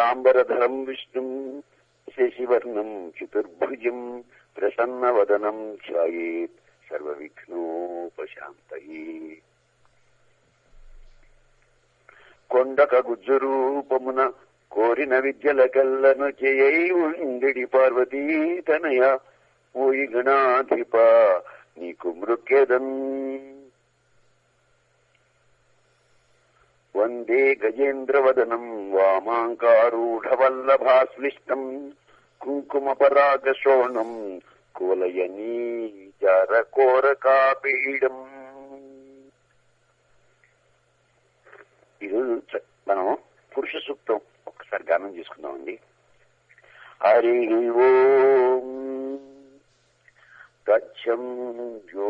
శుక్లాంబరధరం విష్ణుం శశివర్ణం చతుర్భుజం ప్రసన్నవదనం ఛాయేత్ సర్వవిఘ్నోపశాంతయే కొండక గుజ్జురూపమున కోరిన విద్యల కల్లను చేయై ఉండిడి పార్వతీ తనయ ఓయి గణాధిప నీకు మృక్యదన్ వందే గజేంద్రవదనం వామాంకారూఢవల్లభాశ్లిష్టం కుంకుమపరాగశోణం కువలయనీ జారకోరకాపీడం ఈరోజు చ- మనం పురుష సూక్తం ఒక్కసారి గానం చేసుకుందామండి హరి ఓం తచ్చం యో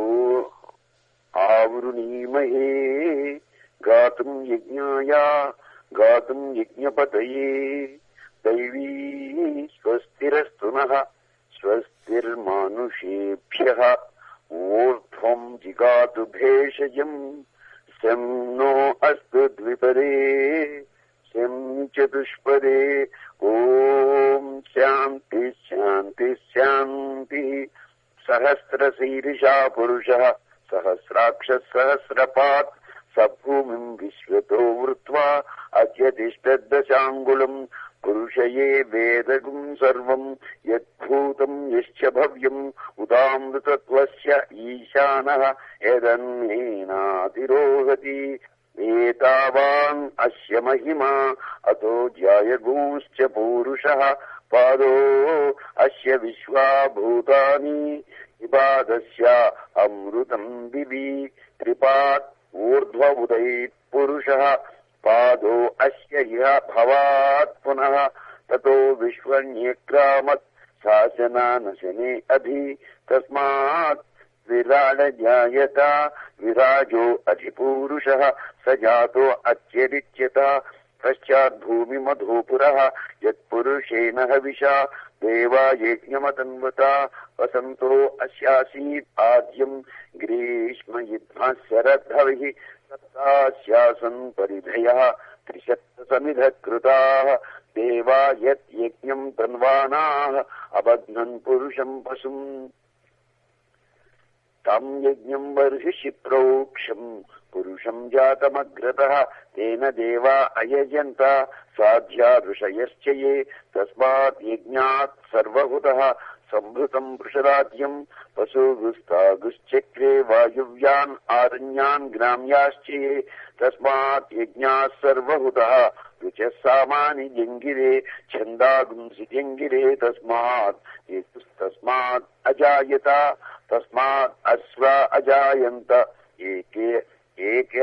ఆవృణీమహే గాతుం యజ్ఞాయ గాతుం యజ్ఞపతయే దైవీ స్వస్తిరస్తు నః స్వస్తిర్మానుషేభ్య ఊర్ధ్వం జిగాతు భేషజం శం నో అస్తు ద్విపదే శం చతుష్పదే ఓం శాంతి శాంతి శాంతి సహస్రశీర్షా పురుష సహస్రాక్ష సహస్రపాత్ సభూమిం విశ్వతో వృత్వా అత్యతిష్టదశాంగుళం పురుషయే వేదగుం సర్వం యద్భూతం యశ్చ భవ్యం ఉదామృతత్వస్య ఈశానః యదన్నేనాతిరోహతి ఏతావాన్ అస్య మహిమా అతో జాయగూశ్చ పూరుషः పాదో అస్య విశ్వాభూతాని విపాదస్య అమృతం దివి త్రిపాత్ ఊర్ధ్వ ఉదయ్ పురుషः పాదో అస్య ఇహ భవాత్ పునః తతో విశ్వన్యక్రామత్ శాసనానశనే అధి తస్మాత్ విరాడ జాయత విరాజో అధిపూరుష స జాతో అత్యరిచ్యత పశ్చాద్భూమి మధుపుర యత్పురుషేణ హవిషా దేవా యజ్ఞమతన్వత వసంతో అస్యాసీత్ ఆద్యం గ్రీష్మ యుద్ధ శరద్ధవి సప్తాస్యాసన్ పరిధయ త్రిశతసమిధ కృతా దేవా యత్ యజ్ఞం తన్వానా అబధ్నన్ పురుషం పశుం తం యజ్ఞం బర్హిషి ప్రోక్షం పురుషం జాతమగ్రత తేన దేవా అయజంత సాధ్యా ఋషయశ్చ ఏ తస్మాత్ యజ్ఞాత్ సర్వహుత సంభృతం వృషరాజ్యం పశుగుస్తాగుశ్చక్రే వాయువ్యాన్ ఆరణ్యాన్ గ్రామ్యాశ్చ ఏ తస్మాత్ యజ్ఞాత్ సర్వహుత రుచः సామాని జంగిరే ఛందాగుంసి జంగిరే తస్మాత్ తస్మాత్ అజాయత తస్మాత్ అశ్వ అజాయంత ఏకే ఏక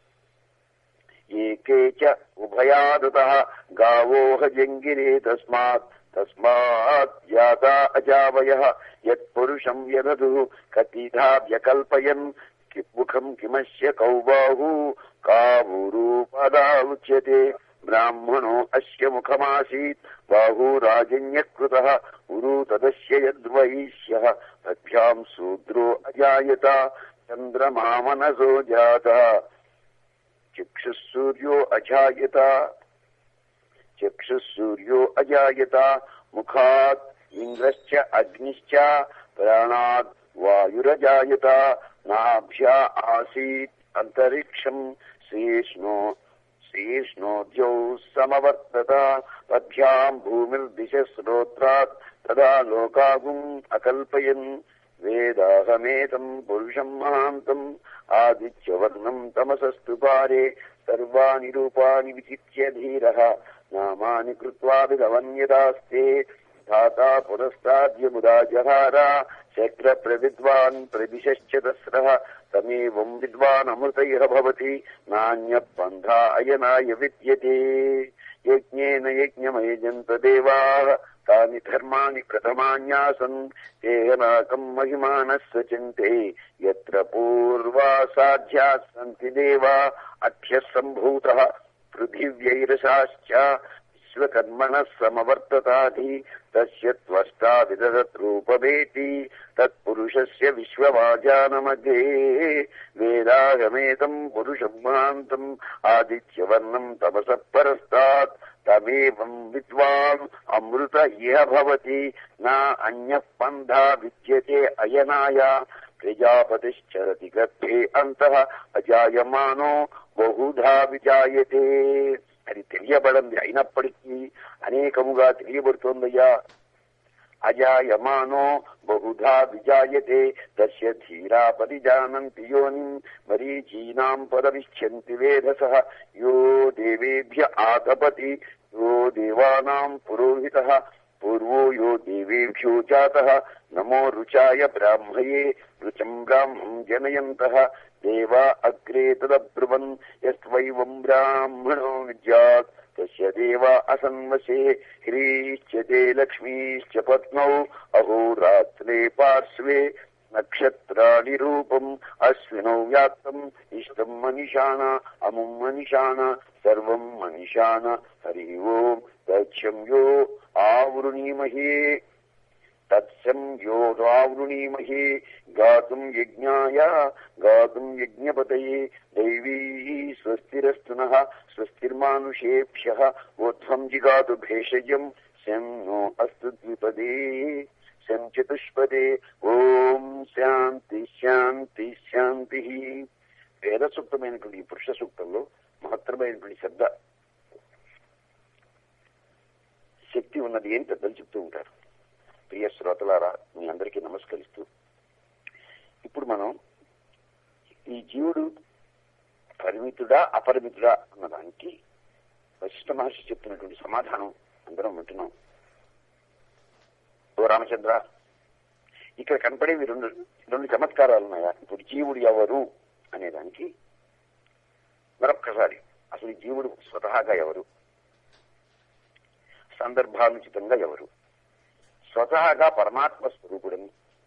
ఏకే చ ఉభయాదతః గావోహ జంగిరే తస్మాత్ తస్మాత్ జాతా అజావయः యత్పురుషం యదదు కతిధా వ్యకల్పయన్ ముఖం కిమస్య కౌబాహు కావురూపదా ఉచ్యతే బ్రాహ్మణో అస్య ముఖమాసీత్ బాహూరాజన్యకృత ఉరు తదస్య యద్వైశ్య తద్భ్యాం శూద్రో అజాయత చంద్రమామనసో జాత చక్షుసూర్యో అజాయత చక్షుసూర్యో అజాయత ముఖాత్ ఇంద్రశ్చ అగ్నిశ్చ ప్రాణాత్ వాయురజాయత నాభ్యా ఆసీత్ అంతరిక్షం శేష్ణో శీర్ష్ణోద్యౌ సమవర్తత పద్భ్యాం భూమిర్దిశ శ్రోత్రాత్ తదా లోకాగుం అకల్పయన్ వేదాహమేతం పురుషం మహాంతం ఆదిత్యవర్ణం తమసస్తు పారే సర్వాణి రూపాణి విచిత్య ధీర నామాని కృత్వా విధవన్యదాస్తే ధాతా పురస్తాద్యముదా జహార శక్ర ప్రవిద్వాన్ ప్రదిశ్చ దస్ర తమేవం విద్వాన్ అమృత ఇహ భవతి నాణ్య పంథా అయనాయ విద్యతే యజ్ఞేన యజ్ఞమయజంత దేవా తాని ధర్మాణి ప్రథమాన్యాసన్ తేనాకం మహిమానः సచంతే యత్ర పూర్వా సాధ్యా సంతి దేవా అభ్య సంభూత పృథివ్యైరసాశ్చ విశ్వకర్మణ సమవర్తతాధి తస్య త్వష్టా విదదత్ రూపమేతి తత్పురుషస్య విశ్వవాజానమధ్యే వేదాగమేతం పురుషం మహాంతం ఆదిత్యవర్ణం తమస పరస్తాత్ తమేవం విద్వాన్ అమృత ఇహ భవతి నా అన్య పంధా విద్యతే అయనాయ ప్రజాపతిశ్చరతి గర్భే అంత అజాయమానో బహుధా విజాయతే అది తెలియబడింది అయినప్పటికీ అనేకముగా తెలియబడుతోందయ్యా అజాయమానో బహుధా విజాయతే తస్య ధీరా పరిజానంతి యోనిం మరీచీనాం పదవిష్యంతి వేధస యో దేవేభ్య ఆతపతి యో దేవానాం పురోహిత పూర్వో యో దేవేభ్యో జాత నమో రుచాయ బ్రాహ్మయే రుచం బ్రాహ్మం జనయంత దేవా అగ్రే తదబ్రువన్ యస్వైవం బ్రాహ్మణో విద్యాత్ తస్య దేవ అసన్వశే హ్రీశ్చతే లక్ష్మీశ్చ పత్నౌ అహోరాత్రే పార్శ్వే నక్షత్రాణి రూపం అశ్వినౌ వ్యాప్తం ఇష్టం మనీషాణ అముం మనీషాణ సర్వం మనీషాణ హరి ఓం దక్ష్యం యో ఆవృణీమహే తత్సం యోగావృణీమహే గాతుం యజ్ఞాయ గాతుం యజ్ఞపతయే దైవీ స్వస్తిరస్తు స్వస్తిర్మానుషేభ్య ఊర్ధ్వం జిగాతు భేషజం శం నో అస్తు ద్విపదే శం చతుష్పదే ఓం శాంతి శాంతి శాంతి వేద సూక్తమైనటువంటి ఈ పురుష సూక్తంలో మహత్తరమైనటువంటి శబ్ద శక్తి ఉన్నది అని పెద్దలు చెప్తూ ఉంటారు ప్రియ శ్రోతలారా మీ అందరికీ నమస్కరిస్తూ ఇప్పుడు మనం ఈ జీవుడు పరిమితుడా అపరిమితుడా అన్నదానికి వశిష్ఠ మహర్షి చెప్తున్నటువంటి సమాధానం అందరం వింటున్నాం ఓ రామచంద్ర ఇక్కడ కనపడేవి రెండు రెండు చమత్కారాలు ఉన్నాయా ఇప్పుడు జీవుడు ఎవరు అనేదానికి మరొక్కసారి అసలు ఈ జీవుడు స్వతహాగా ఎవరు సందర్భానుచితంగా ఎవరు స్వతహాగా పరమాత్మ స్వరూపుడని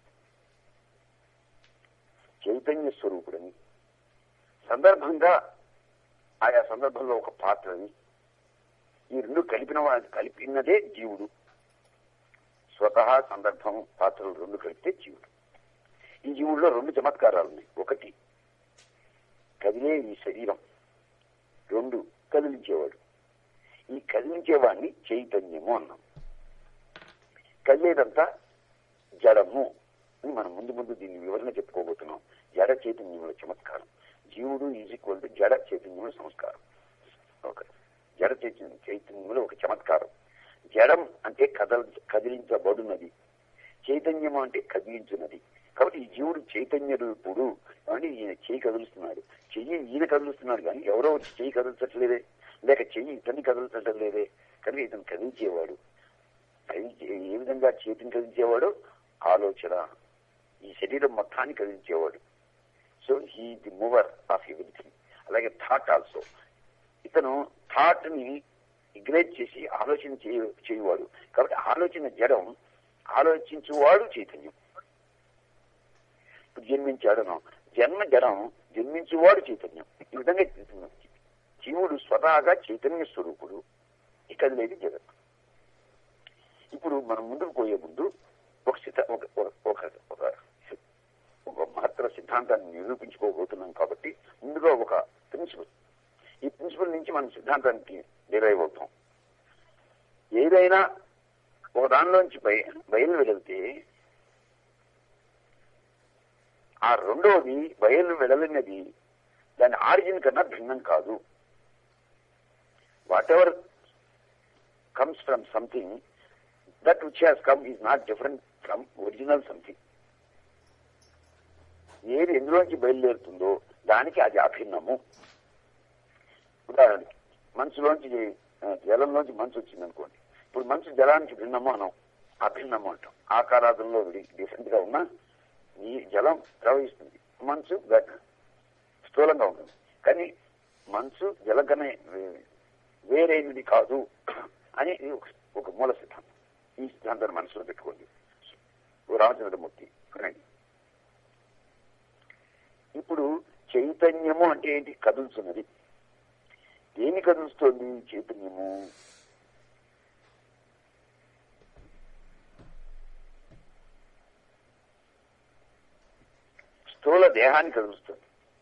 చైతన్య స్వరూపుడని సందర్భంగా ఆయా సందర్భంలో ఒక పాత్రని ఈ రెండు కలిపిన వా- కలిపినదే జీవుడు స్వతహా సందర్భం పాత్రలు రెండు కలిపితే జీవుడు ఈ జీవుల్లో రెండు చమత్కారాలు ఉన్నాయి ఒకటి కదిలే ఈ శరీరం రెండు కదిలించేవాడు ఈ కదిలించేవాడిని చైతన్యము అన్నాం కదిలేదంతా జడము అని మనం ముందు ముందు దీన్ని వివరణ చెప్పుకోబోతున్నాం జడ చైతన్యముల చమత్కారం జీవుడు ఈజ్ ఈక్వల్ టు జడ చైతన్యముల సంస్కారం ఒక జడ చైతన్యం చైతన్యములో ఒక చమత్కారం జడం అంటే కదల కదిలించబడున్నది చైతన్యము అంటే కదిలించున్నది కాబట్టి ఈ జీవుడు చైతన్య రూపుడు అని ఈయన చేయి కదులుస్తున్నాడు చెయ్యి ఈయన కదులుస్తున్నాడు కానీ ఎవరో వచ్చి చెయ్యి కదుల్చట్లేదే లేక చెయ్యి ఇతన్ని కదులుచటం లేదే కనుక ఇతను కదిలించేవాడు కదిలించే ఏ విధంగా చేతిని కదిలించేవాడు ఆలోచన ఈ శరీరం మొత్తాన్ని కదిలించేవాడు so he the mover of everything అలాగే థాట్ ఆల్సో ఇతను థాట్ ని ఇగ్నైట్ చేసి ఆలోచన చేయ- చేయువాడు కాబట్టి ఆలోచన జడం ఆలోచించువాడు చైతన్యం ఇప్పుడు జన్మించాడను జన్మ జడం జన్మించువాడు చైతన్యం ఈ విధంగా చైతన్యం. జీవుడు స్వతహాగా చైతన్య స్వరూపుడు ఇక లేదు జగత్ ఇప్పుడు మనం ముందుకు పోయే ముందు ఒక సిద్ధ ఒక ఒక- ఒక ఒక ఒక మహత్తర సిద్ధాంతాన్ని నిరూపించుకోబోతున్నాం కాబట్టి ముందుగా ఒక ప్రిన్సిపల్ ఈ ప్రిన్సిపల్ నుంచి మనం సిద్ధాంతానికి డిరైవ్ అవుతాం ఏదైనా ఒక దానిలోంచి బయ బయలు వెళితే ఆ రెండోది బయలు వెడలినది దాని ఆరిజిన్ కన్నా భిన్నం కాదు whatever comes from something that which has come is not different from original something ఏది ఎందులోంచి బయలుదేరుతుందో దానికి అది అభిన్నము ఉదాహరణకి మనసులోంచి ఆ, జలంలోంచి మనసు వచ్చింది అనుకోండి ఇప్పుడు మనసు జలానికి భిన్నము అనం అభిన్నము అంటాం ఆకారాదంలో డిఫరెంట్ గా ఉన్నా ఈ జలం ప్రవహిస్తుంది మనసు గ- స్థూలంగా ఉంటుంది కానీ మనసు జలం కన్నా వే- వేరైనది కాదు అని ఇది ఒక- ఒక మూల సిద్ధాంతం ఈ సిద్ధాంతాన్ని మనసులో పెట్టుకోండి ఓ రామచంద్రమూర్తి వినండి. ఇప్పుడు చైతన్యము అంటే ఏంటి కదులుతున్నది దేని కదులుస్తోంది చైతన్యము దేహాన్ని కదులుస్తుంది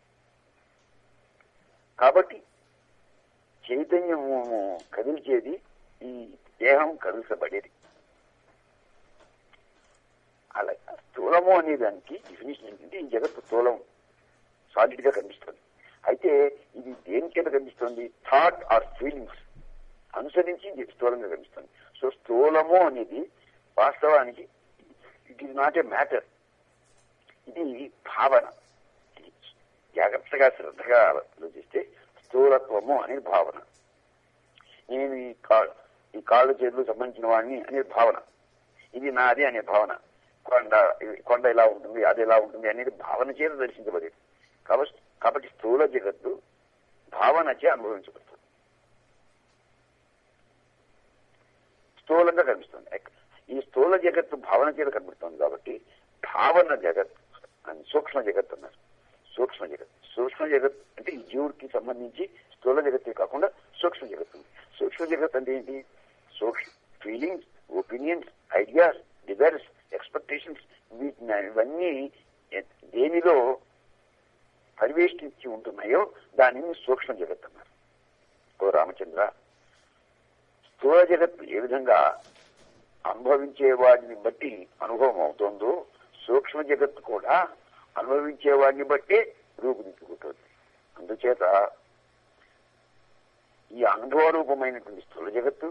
కాబట్టి చైతన్యము కదిల్చేది ఈ దేహం కదిల్చబడేది అలా స్థూలము అనే దానికి డెఫినేషన్ ఏంటంటే ఈ జగత్తు స్థూలం సాలిడ్ గా కనిపిస్తుంది అయితే ఇది దేని చేత కనిపిస్తుంది థాట్ ఆర్ ఫీలింగ్స్ అనుసరించి ఇది స్థూలంగా కనిపిస్తుంది సో స్థూలము అనేది వాస్తవానికి it is not a matter ఇది భావన ఇది జాగ్రత్తగా శ్రద్ధగా ఆలోచిస్తే స్థూలత్వము అనేది భావన నేను ఈ కా- ఈ కాళ్ళు చేతులు సంబంధించిన వాడిని అనే భావన ఇది నాది అనే భావన కొండ ఇది కొండ ఇలా ఉంటుంది అది ఎలా ఉంటుంది అనేది భావన చేత దర్శించబడేది కాబట్టి కాబట్టి స్థూల జగత్తు భావనచే అనుభవించబడుతుంది స్థూలంగా కనిపిస్తుంది ఎక్- ఈ స్థూల జగత్తు భావన చేత కనబడుతుంది కాబట్టి భావన జగత్ అని సూక్ష్మ జగత్ అన్నారు సూక్ష్మ జగత్ సూక్ష్మ జగత్ అంటే ఈ జీవుడికి సంబంధించి స్థూల జగత్తే కాకుండా సూక్ష్మ జగత్తు సూక్ష్మ జగత్ అంటే ఏంటి సూక్ష్మ feelings opinions ideas desires expectations వీటిని ఇవన్నీ ఎ- దేనిలో పరివేష్టించి ఉంటున్నాయో దానిని సూక్ష్మ జగత్ అన్నారు ఓ రామచంద్ర స్థూల జగత్తు ఏ విధంగా అనుభవించే వాడిని బట్టి అనుభవం అవుతుందో సూక్ష్మ జగత్తు కూడా అనుభవించే వాడిని బట్టే రూపుదిద్దుకుంటుంది అందుచేత ఈ అనుభవ రూపమైనటువంటి స్థూల జగత్తు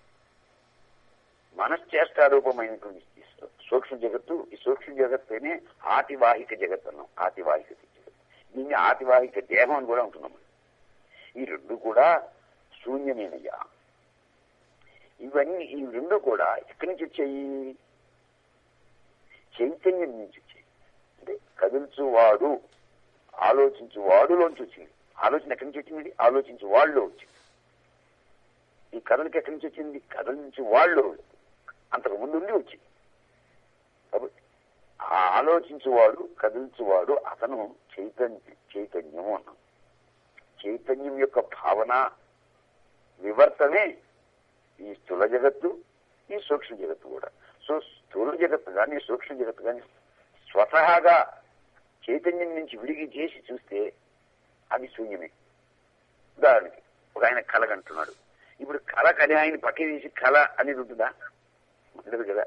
మనశ్చేష్టారూపమైనటువంటి ఈ సూక్ష్మ జగత్తు ఈ సూక్ష్మ జగత్తునే ఆతివాహిక జగత్ అన్నాం ఆతివాహిక జగత్ దీన్ని ఆతివాహిక దేహం అని కూడా ఉంటున్నాం ఈ రెండు కూడా శూన్యమేనయ్యా ఇవన్నీ ఈ రెండు కూడా ఎక్కడి నుంచి వచ్చాయి చైతన్యం నుంచి వచ్చాయి అంటే కదుల్చువాడు ఆలోచించువాడులోంచి వచ్చింది ఆలోచన ఎక్కడి నుంచి వచ్చింది ఆలోచించు వాళ్ళు వచ్చింది ఈ కథలకి ఎక్కడి నుంచి వచ్చింది కథల నుంచి వాళ్ళు అంతకు ముందు ఉండి వచ్చింది కాబట్టి ఆ ఆలోచించువాడు కదిల్చువాడు అతను చైతన్య చైతన్యము అన్నాం చైతన్యం యొక్క భావన వివర్తమే ఈ స్థూల జగత్తు ఈ సూక్ష్మ జగత్తు కూడా సో స్థూల జగత్తు కానీ సూక్ష్మ జగత్తు కానీ స్వతహాగా చైతన్యం నుంచి విడిగి చేసి చూస్తే అది శూన్యమే ఉదాహరణకి ఒక ఆయన కలగంటున్నాడు ఇప్పుడు కళ కలి ఆయన పక్క తీసి కళ అనేది ఉంటుందా ఉండదు కదా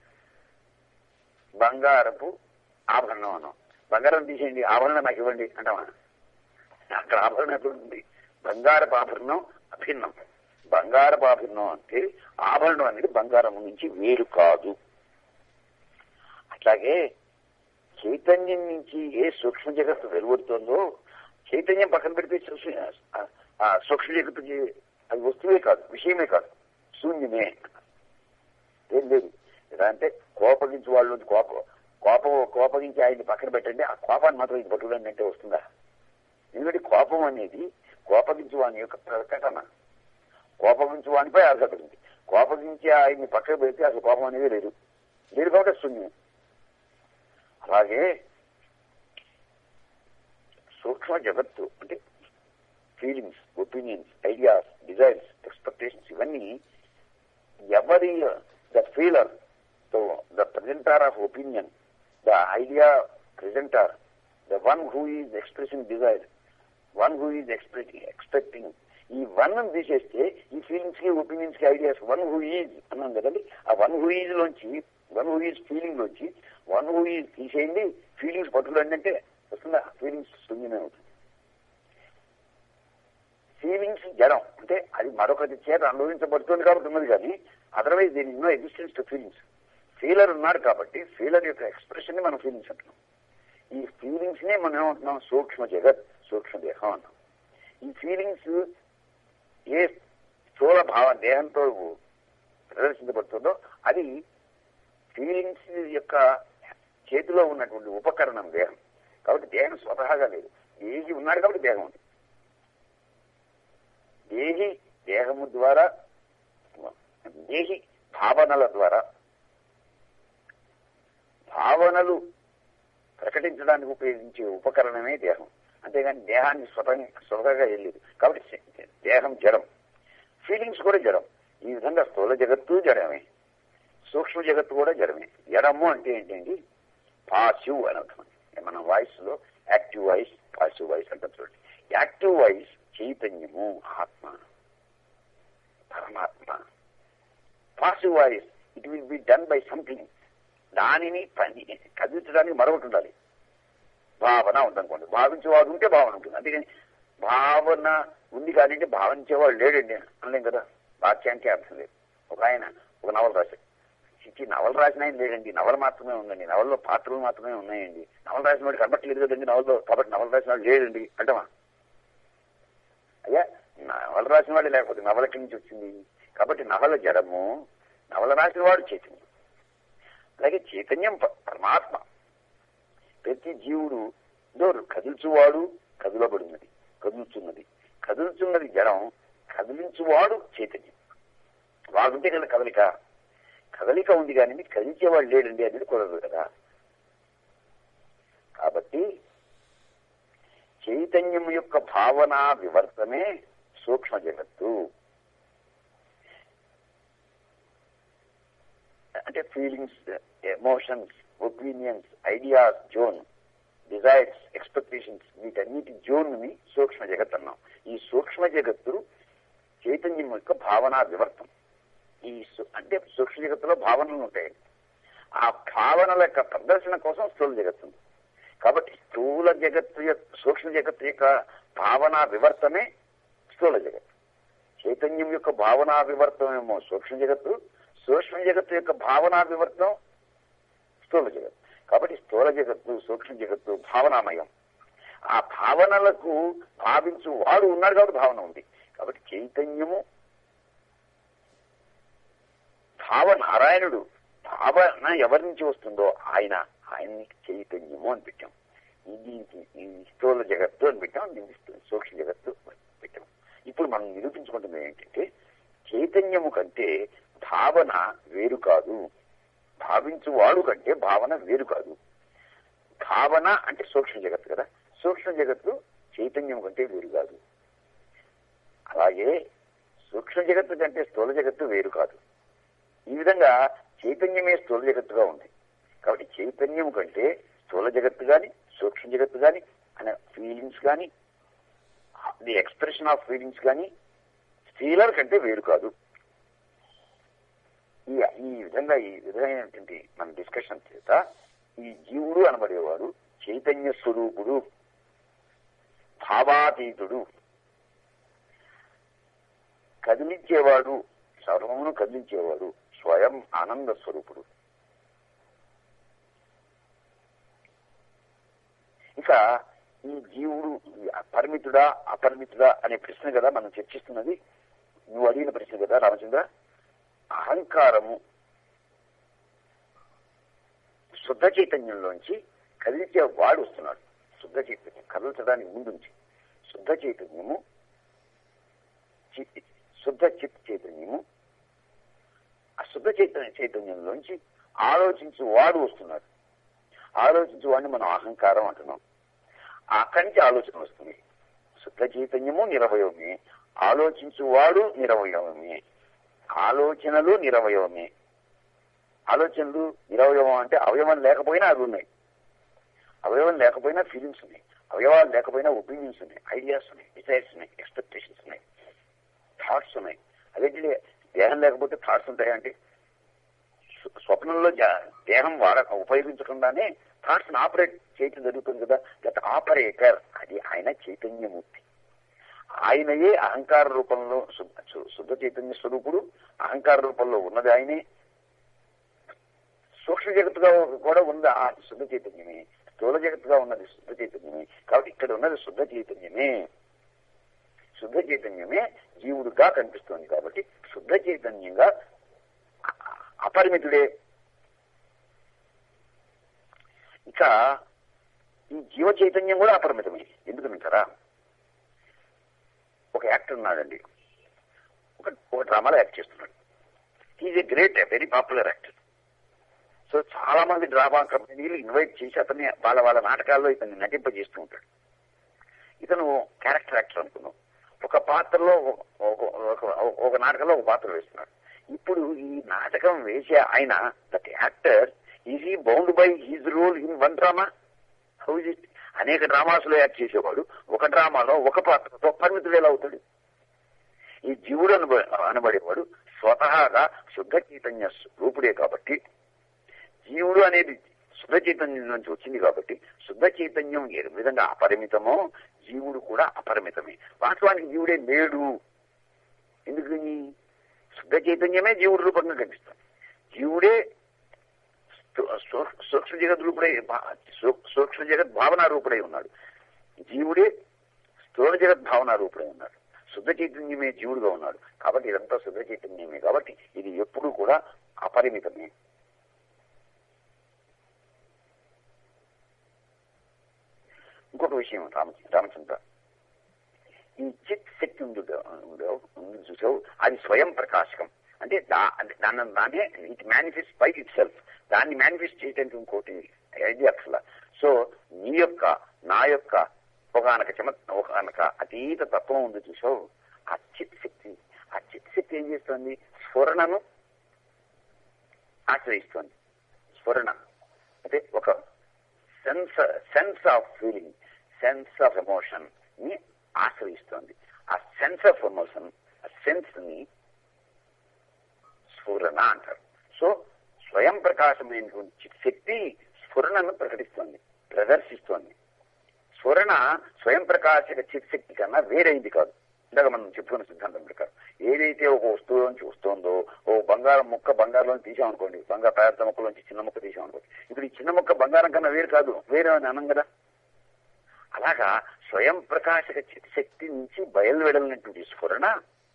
బంగారపు ఆభరణం అన్నాం బంగారం తీసేయండి ఆభరణం నాకు ఇవ్వండి అంటామా అక్కడ ఆభరణం ఎక్కడ ఉంటుంది బంగారపు ఆభరణం అభిన్నం బంగారపు ఆభరణం అంటే ఆభరణం అనేది బంగారం నుంచి వేరు కాదు అట్లాగే చైతన్యం నుంచి ఏ సూక్ష్మ జగత్తు వెలువడుతుందో చైతన్యం పక్కన పెడితే సూక్ష్మ ఆ- ఆ సూక్ష్మ జగత్తు అది వస్తువే కాదు విషయమే కాదు శూన్యమే ఏం లేదు ఎలా అంటే కోపగించి వాళ్ళు కోప కోపం కోపగించి ఆయన్ని పక్కన పెట్టండి ఆ కోపాన్ని మాత్రం ఇది పట్టుకోండి అంటే వస్తుందా ఎందుకంటే కోపం అనేది కోపగించు వాని యొక్క ప్రకటన కోపగించు వానిపై ఆధారపడింది కోపగించి ఆయన్ని పక్కన పెడితే అసలు కోపం అనేది లేదు లేదు కాబట్టి శూన్యం అలాగే సూక్ష్మ జగత్తు అంటే feelings opinions ideas desires expectations ఇవన్నీ ఎవరి the feeler the presenter of opinion the idea presenter the one who is expressing desire one who is expecting expecting ఈ వన్ తీసేస్తే ఈ ఫీలింగ్స్ కి ఒపీనియన్స్ కి ఐడియాస్ వన్ హూ ఈజ్ అన్నాం కదండి ఆ వన్ హూ ఈజ్ లోంచి వన్ హూ ఈజ్ ఫీలింగ్ లోంచి వన్ హూ ఈజ్ తీసేయండి ఫీలింగ్స్ పట్టుకోండి అంటే వస్తుందా ఫీలింగ్స్ శూన్యమే అవుతుంది ఫీలింగ్స్ జడం అంటే అది మరొకటి చేత అనుభవించబడుతుంది కాబట్టి ఉన్నది కానీ అదర్వైజ్ దీని no existence to feelings feeler ఉన్నాడు కాబట్టి ఫీలర్ యొక్క ఎక్స్ప్రెషన్ ని మనం ఫీలింగ్స్ అంటున్నాం ఈ ఫీలింగ్స్ నే మనం ఏమంటున్నాం సూక్ష్మ జగత్ సూక్ష్మ దేహం అన్నాం ఈ ఫీలింగ్స్ ఏ స్థూల భావ దేహంతో ప్రదర్శించబడుతుందో అది ఫీలింగ్స్ యొక్క చేతిలో ఉన్నటువంటి ఉపకరణం దేహం కాబట్టి దేహం స్వతహాగా లేదు దేహి ఉన్నాడు కాబట్టి దేహం ఉంది దేహి దేహము ద్వారా దేహి భావనల ద్వారా భావనలు ప్రకటించడానికి ఉపయోగించే ఉపకరణమే దేహం అంతేగాని దేహాన్ని స్వతంగా స్వతహాగా వెళ్ళలేదు కాబట్టి దేహం జడం ఫీలింగ్స్ కూడా జడం ఈ విధంగా స్థూల జగత్తు జడమే సూక్ష్మ జగత్తు కూడా జడమే జడము అంటే ఏంటండి పాసివ్ అని అర్థం మన వాయిస్ లో యాక్టివ్ వాయిస్ పాజిటివ్ వాయిస్ అంటారు చూడండి యాక్టివ్ వాయిస్ చైతన్యము ఆత్మ పరమాత్మ positive voice it will be done by something దానిని పని కదిలించడానికి మరొకటి ఉండాలి భావన ఉందనుకోండి భావించేవాడు ఉంటే భావన ఉంటుంది అందుకని భావన ఉంది కానీ భావించేవాడు లేడండి అనలేం కదా వాక్యానికి అర్థం లేదు ఒక ఆయన ఒక నవల రాశాడు చిచ్చి నవల రాసిన ఆయన లేడండి నవల మాత్రమే ఉందండి నవల్లో పాత్రలు మాత్రమే ఉన్నాయండి నవల రాసిన వాడు కనబట్టలేదు కదండి నవల్లో కాబట్టి నవల రాసిన వాడు లేడండి అంటమా అయ్యా నవల రాసిన వాడు లేకపోతే నవల ఎక్కడి నుంచి వచ్చింది కాబట్టి నవల జడము నవల రాసిన వాడు చైతన్యం అలాగే చైతన్యం ప- పరమాత్మ ప్రతి జీవుడు డోరు కదుల్చువాడు కదులబడినది కదులుచున్నది కదులుచున్నది జడం కదిలించువాడు చైతన్యం వాడుంటే కదా కదలిక కదలిక ఉంది కానీ కదిలించేవాడు లేడండి అనేది కుదరదు కదా కాబట్టి చైతన్యం యొక్క భావన వివర్తమే సూక్ష్మ జగత్తు అంటే feelings emotions opinions ideas zone desires expectations వీటన్నిటి జోన్ ని సూక్ష్మ జగత్ అన్నాం ఈ సూక్ష్మ జగత్తు చైతన్యం యొక్క భావన వివర్తం ఈ సు- అంటే సూక్ష్మ జగత్తులో భావనలు ఉంటాయి ఆ భావనల యొక్క ప్రదర్శన కోసం స్థూల జగత్తు ఉంది కాబట్టి స్థూల జగత్తు యొక్క సూక్ష్మ జగత్తు యొక్క భావన వివర్తమే స్థూల జగత్తు చైతన్యం యొక్క భావనా వివర్తమేమో సూక్ష్మ జగత్తు సూక్ష్మ జగత్తు యొక్క భావనా వివర్తం స్థూల జగత్తు కాబట్టి స్థూల జగత్తు సూక్ష్మ జగత్తు భావనామయం ఆ భావనలకు భావించు వాడు ఉన్నాడు కాబట్టి భావన ఉంది కాబట్టి చైతన్యము భావ నారాయణుడు భావన ఎవరి నుంచి వస్తుందో ఆయన ఆయన్ని చైతన్యము అని పెట్టాం ఇది ఈ స్థూల జగత్తు అని పెట్టాం దీన్ని స్థూ- సూక్ష్మ జగత్తు అని పెట్టాం ఇప్పుడు మనం నిరూపించుకుంటున్నది ఏంటంటే చైతన్యము కంటే భావన వేరు కాదు భావించువాడు కంటే భావన వేరు కాదు భావన అంటే సూక్ష్మ జగత్తు కదా సూక్ష్మ జగత్తు చైతన్యం కంటే వేరు కాదు అలాగే సూక్ష్మ జగత్తు కంటే స్థూల జగత్తు వేరు కాదు ఈ విధంగా చైతన్యమే స్థూల జగత్తుగా ఉంది కాబట్టి చైతన్యం కంటే స్థూల జగత్తు గాని సూక్ష్మ జగత్తు గాని అనే ఫీలింగ్స్ గాని ది ఎక్స్ప్రెషన్ ఆఫ్ ఫీలింగ్స్ గాని స్త్రీలర్ కంటే వేరు కాదు ఈ ఈ విధంగా ఈ విధమైనటువంటి మన డిస్కషన్ చేత ఈ జీవుడు అనబడేవాడు చైతన్య స్వరూపుడు భావాతీతుడు కదిలించేవాడు సర్వమును కదిలించేవాడు స్వయం ఆనంద స్వరూపుడు ఇక ఈ జీవుడు ఈ పరిమితుడా అపరిమితుడా అనే ప్రశ్న కదా మనం చర్చిస్తున్నది నువ్వు అడిగిన ప్రశ్న కదా రామచంద్ర అహంకారము శుద్ధ చైతన్యంలోంచి కదిలించే వాడు వస్తున్నాడు శుద్ధ చైతన్యం కదల్చడానికి ముందుంచి శుద్ధ చైతన్యము చి- శుద్ధ చిత్ చైతన్యము ఆ శుద్ధ చైతన్య చైతన్యంలోంచి ఆలోచించు వాడు వస్తున్నాడు ఆలోచించు వాడిని మనం అహంకారం అంటున్నాం అక్కడి నుంచి ఆలోచన వస్తుంది శుద్ధ చైతన్యము నిరవయవమే ఆలోచించువాడు నిరవయవమే ఆలోచనలు నిరవయవమే ఆలోచనలు నిరవయవం అంటే అవయవం లేకపోయినా అవి ఉన్నాయి అవయవం లేకపోయినా ఫీలింగ్స్ ఉన్నాయి అవయవాలు లేకపోయినా ఒపీనియన్స్ ఉన్నాయి ఐడియాస్ ఉన్నాయి డిజైర్స్ ఉన్నాయి ఎక్స్పెక్టేషన్స్ ఉన్నాయి థాట్స్ ఉన్నాయి అదేంటి దేహం లేకపోతే థాట్స్ ఉంటాయంటే స్వ- స్వప్నంలో జా- దేహం వాడ ఉపయోగించకుండానే థాట్స్ ఆపరేట్ చేయటం జరుగుతుంది కదా దట్ ఆపరేటర్ అది ఆయన చైతన్యమూర్తి ఆయనయే అహంకార రూపంలో శుద్ధ శు- శుద్ధ చైతన్య స్వరూపుడు అహంకార రూపంలో ఉన్నది ఆయనే సూక్ష్మ జగత్తుగా కూడా ఉంది ఆ శుద్ధ చైతన్యమే స్థూల జగత్తుగా ఉన్నది శుద్ధ చైతన్యమే కాబట్టి ఇక్కడ ఉన్నది శుద్ధ చైతన్యమే శుద్ధ చైతన్యమే జీవుడుగా కనిపిస్తోంది కాబట్టి శుద్ధ చైతన్యంగా అ- అపరిమితుడే ఇక ఈ జీవ చైతన్యం కూడా అపరిమితమే ఎందుకు వింటారా ఒక యాక్టర్ ఉన్నాడండి ఒక ఒక డ్రామాలో యాక్ట్ చేస్తున్నాడు is a great very popular actor so చాలా మంది డ్రామా కంపెనీలు ఇన్వైట్ చేసి అతన్ని వాళ్ళ వాళ్ళ నాటకాల్లో ఇతన్ని నటింపజేస్తూ ఉంటాడు ఇతను క్యారెక్టర్ యాక్టర్ అనుకున్నాం ఒక పాత్రలో ఒక- ఒక- ఒక- ఒక నాటకంలో ఒక పాత్ర వేస్తున్నాడు ఇప్పుడు ఈ నాటకం వేసే ఆయన దట్ యాక్టర్ ఈజ్ ఈ bound by his role in one drama how is it అనేక డ్రామాస్లో యాక్ట్ చేసేవాడు ఒక డ్రామాలో ఒక పాత్రతో పరిమితుడు ఎలా అవుతాడు ఈ జీవుడు అనబ అనబడేవాడు స్వతహాగా శుద్ధ చైతన్య రూపుడే కాబట్టి జీవుడు అనేది శుద్ధ చైతన్యం నుంచి వచ్చింది కాబట్టి శుద్ధ చైతన్యం ఏ విధంగా అపరిమితమో జీవుడు కూడా అపరిమితమే వాస్తవానికి జీవుడే లేడు ఎందుకని శుద్ధ చైతన్యమే జీవుడు రూపంగా కనిపిస్తుంది జీవుడే స్థూ- సూ- సూక్ష్మ జగత్ రూపుడై భా- సూ- సూక్ష్మ జగత్ భావన రూపుడై ఉన్నాడు జీవుడే స్థూల జగత్ భావన రూపుడై ఉన్నాడు శుద్ధ చైతన్యమే జీవుడుగా ఉన్నాడు కాబట్టి ఇదంతా శుద్ధ చైతన్యమే కాబట్టి ఇది ఎప్పుడూ కూడా అపరిమితమే ఇంకొక విషయం రామ రామచంద్ర ఈ చిత్ శక్తి ఉంది ఉంది- ఉంది చూసావు అది స్వయం ప్రకాశకం అంటే దా- అది దాన్ని దానే it manifest by itself దాన్ని మేనిఫెస్ట్ చేయడానికి ఇంకోటి ఇది అసలు సో నీ యొక్క నా యొక్క ఒకనొక చమ ఒకనొక అతీత తత్వం ఉంది చూసావు ఆ చిత్ శక్తి ఆ చిత్ శక్తి ఏం చేస్తుంది స్ఫురణను ఆశ్రయిస్తుంది స్ఫురణ అంటే ఒక sense sense of feeling sense of emotion ని ఆశ్రయిస్తోంది ఆ సెన్స్ ఆఫ్ ఎమోషన్ ఆ సెన్స్ ని స్ఫురణ అంటారు సో స్వయం ప్రకాశమైనటువంటి శక్తి స్ఫురణను ప్రకటిస్తోంది ప్రదర్శిస్తోంది స్ఫురణ స్వయం ప్రకాశక చిత్శక్తి కన్నా వేరైంది కాదు ఇందాక మనం చెప్పుకున్న సిద్ధాంతం ప్రకారం ఏదైతే ఒక వస్తువు నుంచి వస్తుందో ఓ బంగారం ముక్క బంగారంలో తీసామనుకోండి బంగారు పేద ముక్కలోంచి చిన్న ముక్క తీసామనుకోండి ఇప్పుడు ఈ చిన్న ముక్క బంగారం కన్నా వేరు కాదు వేరే అని అనం కదా అలాగా స్వయం ప్రకాశక శక్తి నుంచి బయలువెడలినటువంటి స్ఫురణ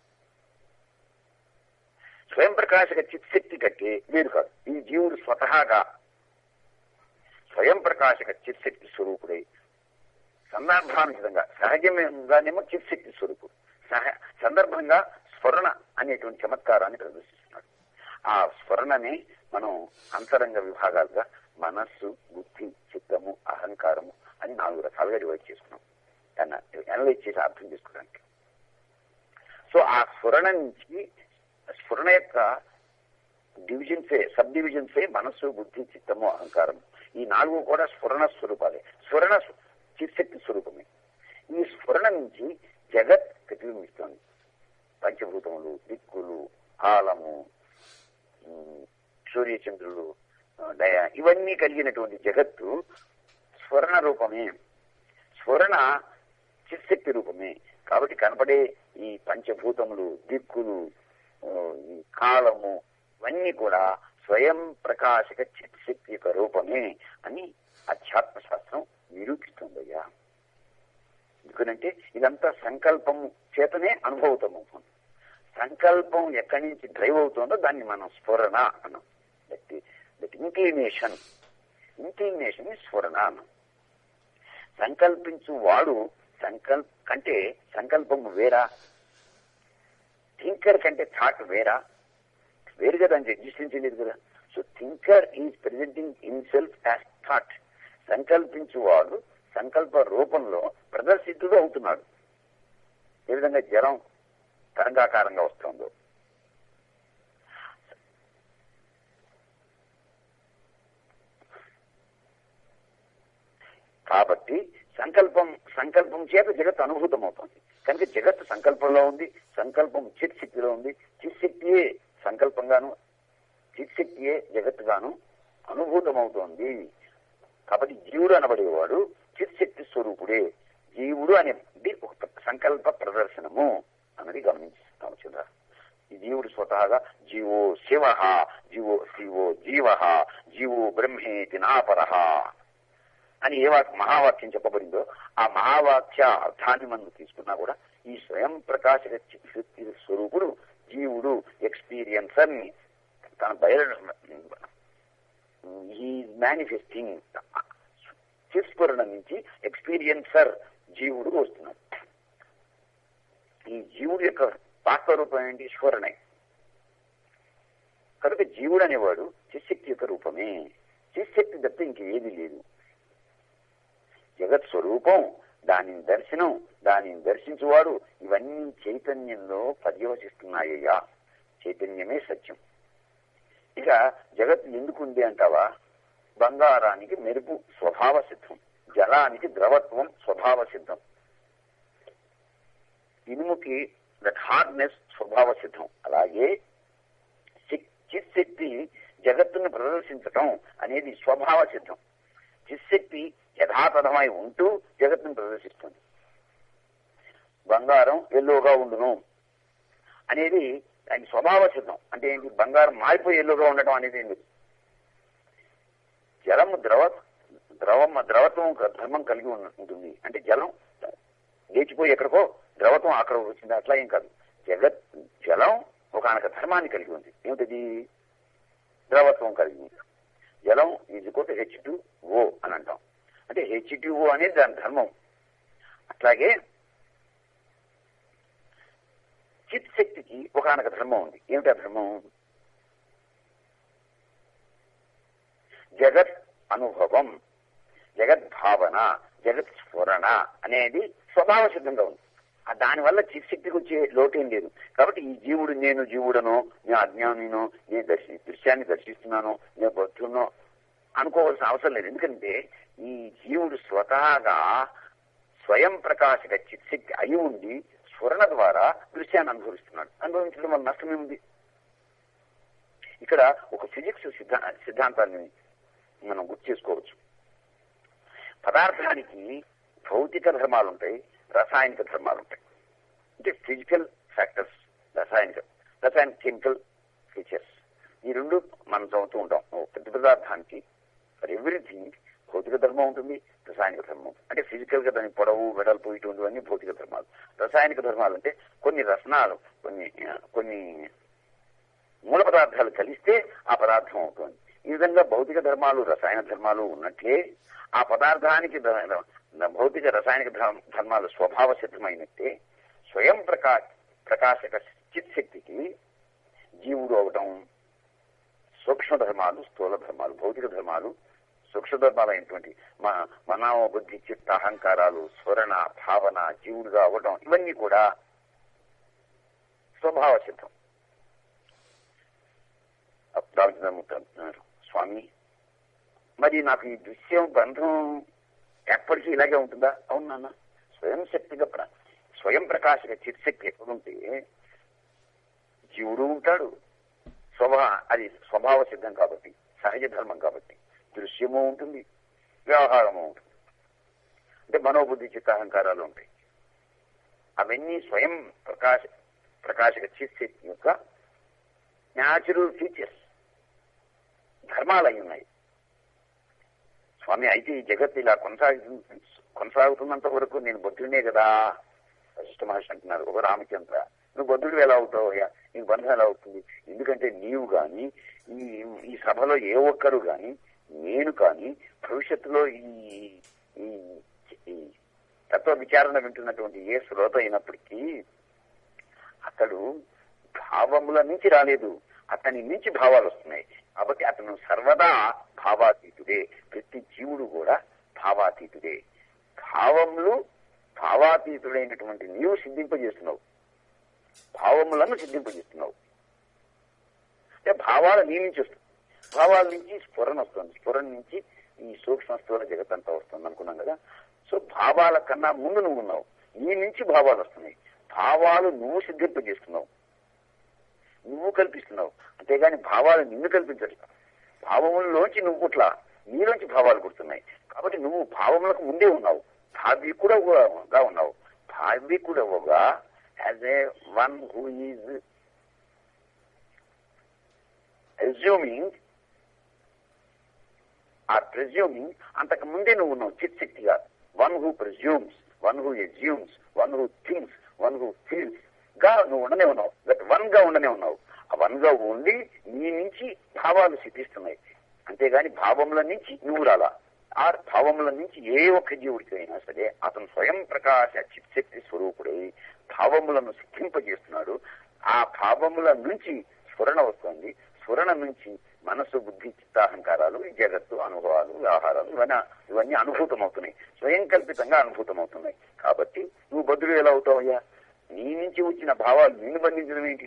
స్వయం ప్రకాశక చిత్శక్తి కంటే వేరు కాదు ఈ జీవుడు స్వతహాగా స్వయం ప్రకాశక చిత్శక్తి స్వరూపుడై సందర్భానుచితంగా సహజంగానేమో చిత్శక్తి స్వరూపుడు సహ సందర్భంగా స్ఫురణ అనేటువంటి చమత్కారాన్ని ప్రదర్శిస్తున్నాడు ఆ స్ఫురణని మనం అంతరంగ విభాగాలుగా మనస్సు బుద్ధి చిత్తము అహంకారము అని నాలుగు రకాలుగా డివైడ్ చేసుకున్నాం దాన్ని అనలైజ్ చేసి అర్థం చేసుకోవడానికి సో ఆ స్ఫురణ నుంచి స్ఫురణ యొక్క డివిజన్సే సబ్ డివిజన్సే మనస్సు బుద్ధి చిత్తము అహంకారము ఈ నాలుగు కూడా స్ఫురణ స్వరూపాలే స్ఫురణ చిత్శక్తి స్వరూపమే ఈ స్ఫురణ నుంచి జగత్ ప్రతిబింబిస్తోంది పంచభూతములు దిక్కులు కాలము ఉమ్, సూర్యచంద్రులు ఆ, దయ ఇవన్నీ కలిగినటువంటి జగత్తు స్ఫురణ రూపమే స్ఫురణ చిత్శక్తి రూపమే కాబట్టి కనపడే ఈ పంచభూతములు దిక్కులు ఆ, ఈ కాలము ఇవన్నీ కూడా స్వయం ప్రకాశక చిత్శక్తి యొక్క రూపమే అని అధ్యాత్మ శాస్త్రం నిరూపిస్తుందయ్యా ఎందుకంటే ఇదంతా సంకల్పం చేతనే అనుభవతం అవుతుంది సంకల్పం ఎక్కడి నుంచి డ్రైవ్ అవుతుందో దాన్ని మనం స్ఫురణ అన్నాం దట్ దట్ ఇంక్లినేషన్ ఇంక్లినేషన్ స్ఫురణ అన్నాం సంకల్పించు వాడు సంకల్ప కంటే సంకల్పం వేరా థింకర్ కంటే థాట్ వేరా వేరుగా దానికి ఎగ్జిస్టెన్స్ లేదు కదా so thinker is presenting himself as thought సంకల్పించువాడు సంకల్ప రూపంలో ప్రదర్శితుడు అవుతున్నాడు ఏ విధంగా జ్వరం తరంగాకారంగా వస్తుందో కాబట్టి సంకల్పం సంకల్పం చేత జగత్ అనుభూతం అవుతుంది కనుక జగత్ సంకల్పంలో ఉంది సంకల్పం చిత్శక్తిలో ఉంది చిత్శక్తియే సంకల్పంగాను చిత్శక్తియే జగత్తుగాను అనుభూతమవుతోంది కాబట్టి జీవుడు అనబడేవాడు చిత్శక్తి స్వరూపుడే జీవుడు అనేది ఒక సంకల్ప ప్రదర్శనము అన్నది గమనించుతాము చంద్ర ఈ జీవుడు స్వతహాగా జీవో శివ జీవో శివో జీవ జీవో బ్రహ్మేతి నాపర అని ఏ వాక్ మహావాక్యం చెప్పబడిందో ఆ మహావాక్య అర్థాన్ని మనం తీసుకున్నా కూడా ఈ స్వయం ప్రకాశక చిత్శక్తి స్వరూపుడు జీవుడు ఎక్స్పీరియన్సర్ ని తన బయలు ఈ మేనిఫెస్టింగ్ చిస్ఫురణ నుంచి ఎక్స్పీరియన్సర్ జీవుడు వస్తున్నాడు ఈ జీవుడు యొక్క పాత్రరూపం ఏంటి స్ఫురణే కనుక జీవుడు అనేవాడు చిశక్తి యొక్క రూపమే చిశక్తి తప్ప ఇంకేది లేదు జగత్ స్వరూపం దానిని దర్శనం దానిని దర్శించువాడు ఇవన్నీ చైతన్యంలో పర్యవసిస్తున్నాయ్యా చైతన్యమే సత్యం ఇక జగత్ ఎందుకు ఉంది అంటావా బంగారానికి మెరుపు స్వభావ సిద్ధం జలానికి ద్రవత్వం స్వభావ సిద్ధం ఇనుముకి దట్ హార్డ్నెస్ స్వభావ సిద్ధం అలాగే శక్- చిత్శక్తి జగత్తుని ప్రదర్శించటం అనేది స్వభావ సిద్ధం చిత్శక్తి యథాతథమై ఉంటూ జగత్తుని ప్రదర్శిస్తుంది బంగారం ఎల్లోగా ఉండును అనేది దాని స్వభావ సిద్ధం అంటే ఏంటి బంగారం మారిపోయి ఎల్లోగా ఉండటం అనేది ఏంటి జలము ద్రవ ద్రవం ద్రవత్వం ధర్మం కలిగి ఉన్న- ఉంటుంది అంటే జలం లేచిపోయి ఎక్కడికో ద్రవత్వం అక్కడ వచ్చింది అట్లా ఏం కాదు జగత్ జలం ఒకనొక ధర్మాన్ని కలిగి ఉంది ఏమిటది ద్రవత్వం కలిగి ఉంది జలం is quote H two O అని అంటాం అంటే హెచ్ టు ఓ అనేది దాని ధర్మం అట్లాగే చిత్ శక్తికి ఒకనొక ధర్మం ఉంది ఏమిటి ఆ ధర్మం జగత్ అనుభవం జగత్ భావన జగత్ స్ఫురణ అనేది స్వభావ సిద్ధంగా ఉంది ఆ దానివల్ల చిత్శక్తికి వచ్చే లోటేం లేదు కాబట్టి ఈ జీవుడు నేను జీవుడనో నేను అజ్ఞానినో నేను దర్శి దృశ్యాన్ని దర్శిస్తున్నానో నేను బద్ధునో అనుకోవాల్సిన అవసరం లేదు ఎందుకంటే ఈ జీవుడు స్వతహాగా స్వయం ప్రకాశక చిత్శక్తి అయి ఉండి స్ఫురణ ద్వారా దృశ్యాన్ని అనుభవిస్తున్నాడు అనుభవించడం వల్ల నష్టమేముంది ఇక్కడ ఒక ఫిజిక్స్ సిద్ధా సిద్ధాంతాన్ని మనం గుర్తు చేసుకోవచ్చు పదార్థానికి భౌతిక ధర్మాలు ఉంటాయి రసాయనిక ధర్మాలు ఉంటాయి అంటే ఫిజికల్ ఫ్యాక్టర్స్ రసాయనిక రసాయనిక కెమికల్ ఫీచర్స్ ఈ రెండు మనం చదువుతూ ఉంటాం ఓ ప్రతి పదార్థానికి ఫర్ ఎవ్రీథింగ్ భౌతిక ధర్మం ఉంటుంది రసాయనిక ధర్మం ఉంటుంది అంటే ఫిజికల్ గా దాని పొడవు వెడల్పు ఇటువంటివన్నీ భౌతిక ధర్మాలు రసాయనిక ధర్మాలు అంటే కొన్ని రసనాలు కొన్ని ఆ, కొన్ని మూల పదార్థాలు కలిస్తే ఆ పదార్థం అవుతుంది ఈ విధంగా భౌతిక ధర్మాలు రసాయన ధర్మాలు ఉన్నట్లే ఆ పదార్థానికి ద- ద- భౌతిక రసాయనిక ధర్మ- ధర్మాలు స్వభావ సిద్ధమైనట్టే స్వయం ప్రకా ప్రకాశక చిత్ శక్తికి జీవుడు అవటం సూక్ష్మ ధర్మాలు స్థూల ధర్మాలు భౌతిక ధర్మాలు సూక్ష్మ ధర్మాలైనటువంటి మన మనో బుద్ధి చిత్త అహంకారాలు స్వరణ భావన జీవుడుగా అవ్వటం ఇవన్నీ కూడా స్వభావ సిద్ధం రామచంద్రమూర్తి అంటున్నారు స్వామి మరి నాకు ఈ దృశ్యం బంధం ఎప్పటికీ ఇలాగే ఉంటుందా అవును నాన్న స్వయం శక్తిగా ప్ర- స్వయం ప్రకాశక చిత్శక్తి ఎక్కడుంటే జీవుడు ఉంటాడు స్వభా అది స్వభావ సిద్ధం కాబట్టి సహజ ధర్మం కాబట్టి దృశ్యము ఉంటుంది వ్యవహారము ఉంటుంది అంటే మనోబుద్ధి చిత్తాహంకారాలు ఉంటాయి అవన్నీ స్వయం ప్రకాశ ప్రకాశక చిత్శక్తి యొక్క న్యాచురల్ ఫీచర్స్ ధర్మాలు అయి ఉన్నాయి స్వామి అయితే ఈ జగత్ ఇలా కొనసాగుతు కొనసాగుతున్నంత వరకు నేను బుద్ధుడినే కదా వశిష్ఠ మహర్షి అంటున్నారు ఒక రామచంద్ర నువ్వు బుద్ధుడు ఎలా అవుతావు అయ్యా నీకు బంధం ఎలా అవుతుంది ఎందుకంటే నీవు గాని ఈ ఈ సభలో ఏ ఒక్కరు గాని నేను కానీ భవిష్యత్తులో ఈ ఈ ఈ తత్వ విచారణ వింటున్నటువంటి ఏ శ్రోత అయినప్పటికీ అతడు భావముల నుంచి రాలేదు అతని నుంచి భావాలు వస్తున్నాయి కాబట్టి అతను సర్వదా భావాతీతుడే ప్రతి జీవుడు కూడా భావాతీతుడే భావములు భావాతీతుడైనటువంటి నీవు సిద్ధింపజేస్తున్నావు భావములను సిద్ధింపజేస్తున్నావు అంటే భావాలు నీ నుంచి వస్తుంది భావాల నుంచి స్ఫురణ వస్తుంది స్ఫురణ నుంచి ఈ సూక్ష్మ స్థూల జగత్ అంతా వస్తుంది అనుకున్నాం కదా సో భావాల కన్నా ముందు నువ్వు ఉన్నావు నీ నుంచి భావాలు వస్తున్నాయి భావాలు నువ్వు సిద్ధింపజేస్తున్నావు నువ్వు కల్పిస్తున్నావు అంతేగాని భావాలు నిన్ను కల్పించట్లా భావములలోంచి నువ్వు పుట్ల నీలోంచి భావాలు పుడుతున్నాయి కాబట్టి నువ్వు భావములకు ముందే ఉన్నావు భావికుడగా ఉన్నావు భావికుడవుగా as a one who is assuming or presuming అంతకు ముందే నువ్వు ఉన్నావు చిత్ శక్తిగా one who presumes one who assumes one who thinks one who feels గా నువ్వు ఉండనే ఉన్నావు దట్ వన్ గా ఉండనే ఉన్నావు ఆ వన్ గా ఉండి నీ నుంచి భావాలు సిద్ధిస్తున్నాయి అంతేగాని భావముల నుంచి నువ్వు రాలా ఆ భావముల నుంచి ఏ ఒక్క జీవుడికి అయినా సరే అతను స్వయం ప్రకాశ చిత్శక్తి స్వరూపుడై భావములను సిద్ధింపజేస్తున్నాడు ఆ భావముల నుంచి స్ఫురణ వస్తుంది స్ఫురణ నుంచి మనస్సు బుద్ధి చిత్తాహంకారాలు ఈ జగత్తు అనుభవాలు వ్యవహారాలు ఇవన్నీ ఇవన్నీ అనుభూతం అవుతున్నాయి స్వయం కల్పితంగా అనుభూతం అవుతున్నాయి కాబట్టి నువ్వు బదులు ఎలా అవుతావయ్యా నీ నుంచి వచ్చిన భావాలు నిన్ను బంధించడం ఏంటి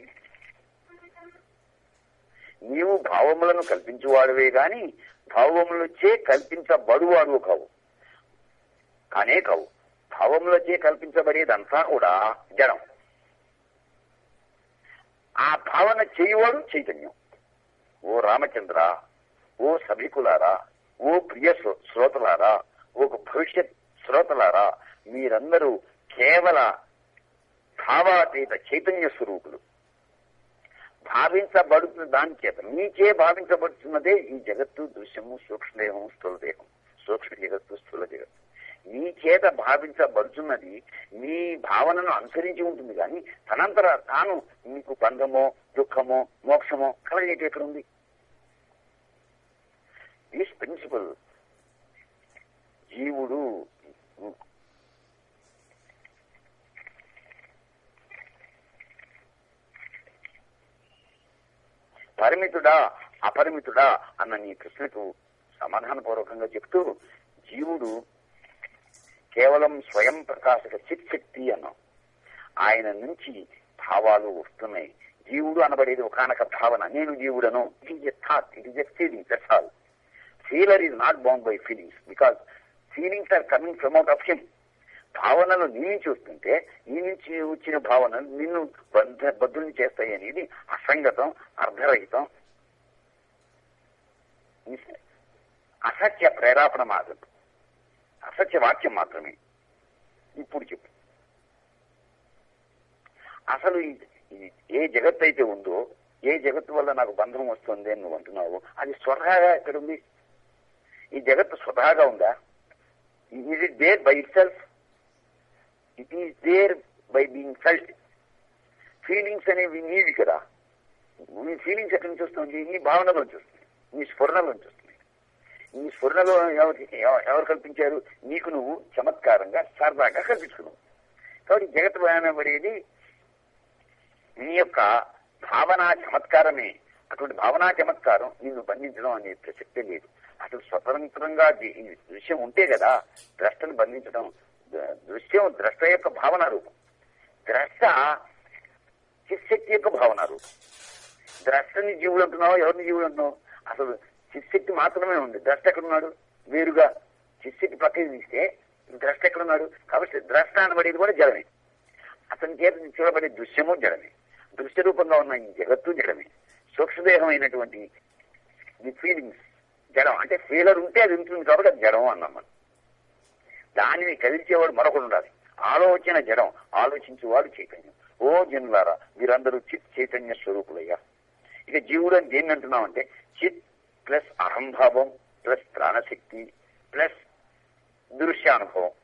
నీవు భావములను కల్పించువాడువే గాని భావములచే కల్పించబడువాడు కావు కానే కావు భావంలోచే కల్పించబడేదంతా కూడా జడం ఆ భావన చేయవాడు చైతన్యం ఓ రామచంద్ర ఓ సభికులారా ఓ ప్రియ శ్రో- శ్రోతలారా ఓ భవిష్యత్ శ్రోతలారా మీరందరూ కేవల భావాతీత చైతన్య స్వరూపులు భావించబడుతున్న దాని చేత మీచే భావించబడుతున్నదే ఈ జగత్తు దృశ్యము సూక్ష్మదేహం స్థూల దేహం సూక్ష్మ జగత్తు స్థూల జగత్తు మీ చేత భావించబడుతున్నది మీ భావనను అనుసరించి ఉంటుంది కానీ తనంతర తాను మీకు బంధమో దుఃఖమో మోక్షమో కలగేటి ఎక్కడ ఉంది దిస్ ప్రిన్సిపల్ జీవుడు పరిమితుడా అపరిమితుడా అన్న నీ ప్రశ్నకు సమాధానపూర్వకంగా చెప్తూ జీవుడు కేవలం స్వయం ప్రకాశక చిత్శక్తి అన్నాం ఆయన నుంచి భావాలు వస్తున్నాయి జీవుడు అనబడేది ఒకనొక భావన నేను జీవుడను it is a thought it is a feeling that's all feeler is not bound by feelings because feelings are coming from out of him భావనలు నీ నుంచి వస్తుంటే నీ నుంచి వచ్చిన భావనలు నిన్ను బద్ధ బద్ధుల్ని చేస్తాయి అనేది అసంగతం అర్ధరహితం అసత్య ప్రేరేపణ మాత్రం అసత్య వాక్యం మాత్రమే ఇప్పుడు చెప్పు అసలు ఈ- ఈ ఏ జగత్ అయితే ఉందో ఏ జగత్తు వల్ల నాకు బంధం వస్తుంది అని నువ్వు అంటున్నావు అది స్వతహాగా ఎక్కడుంది ఈ జగత్తు స్వతహాగా ఉందా is it there by itself it is there by being felt feelings అనేవి నీవి కదా నీ ఫీలింగ్స్ ఎక్కడి నుంచి వస్తుంది నీ భావనలో నుంచి వస్తుంది నీ స్ఫురణలో నుంచి వస్తుంది ఈ స్ఫురణలో ఎవరు ఎవ- ఎవరు కల్పించారు నీకు నువ్వు చమత్కారంగా సరదాగా కల్పించుకున్నావు కాబట్టి జగత్ అనబడేది నీ యొక్క భావనా చమత్కారమే అటువంటి భావనా చమత్కారం నిన్ను బంధించడం అనే ప్రసక్తే లేదు అసలు స్వతంత్రంగా ది- ఈ దృశ్యం ఉంటే కదా ద్రష్టను బంధించడం ద- దృశ్యం ద్రష్ట యొక్క భావన రూపం ద్రష్ట చిశక్తి యొక్క భావన రూపం ద్రష్టని జీవుడు అంటున్నావు ఎవరిని జీవుడు అంటున్నావు అసలు చిశక్తి మాత్రమే ఉంది ద్రష్ట ఎక్కడున్నాడు వేరుగా చిశక్తి పక్కకి తీస్తే ద్రష్ట ఎక్కడున్నాడు కాబట్టి ద్రష్ట అనబడేది కూడా జడమే అతని చేత చూడబడే దృశ్యము జడమే దృశ్య రూపంగా ఉన్న ఈ జగత్తు జడమే సూక్ష్మదేహమైనటువంటి ది ఫీలింగ్స్ జడం అంటే ఫీలర్ ఉంటే అది ఉంటుంది కాబట్టి అది జడం అన్నాం మనం దానిని కదిలిచేవాడు మరొకడు ఉండాలి ఆలోచన జడం ఆలోచించేవాడు చైతన్యం ఓ జనులారా మీరందరూ చిత్ చైతన్య స్వరూపులయ్యా ఇక జీవుడు అని దేన్ని అంటున్నామంటే చిత్ ప్లస్ అహంభావం ప్లస్ ప్రాణశక్తి ప్లస్ దృశ్యానుభవం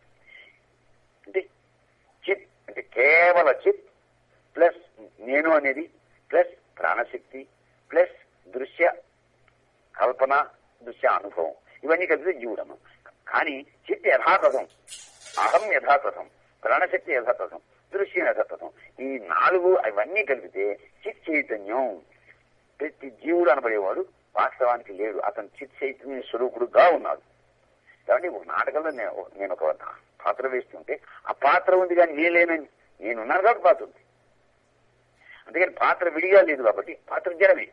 అంటే చిత్ అంటే కేవల చిత్ ప్లస్ నేను అనేది ప్లస్ ప్రాణశక్తి ప్లస్ దృశ్య కల్పన దృశ్య అనుభవం ఇవన్నీ కలిసి జీవుడము కానీ చిత్ యథాతథం అహం యథాతథం ప్రాణశక్తి యథాతథం దృశ్యం యథాతథం ఈ నాలుగు అవన్నీ కలిపితే చిత్ చైతన్యం ప్రతి జీవుడు అనబడేవాడు వాస్తవానికి లేడు అతను చిత్ చైతన్య స్వరూపుడుగా ఉన్నాడు కాబట్టి ఒక నాటకంలో నేను నేను ఒక పాత్ర వేస్తుంటే ఆ పాత్ర ఉంది కానీ నేను లేనని నేనున్నాను కాబట్టి పాత్ర ఉంది అందుకని పాత్ర విడిగా లేదు కాబట్టి పాత్ర జడమే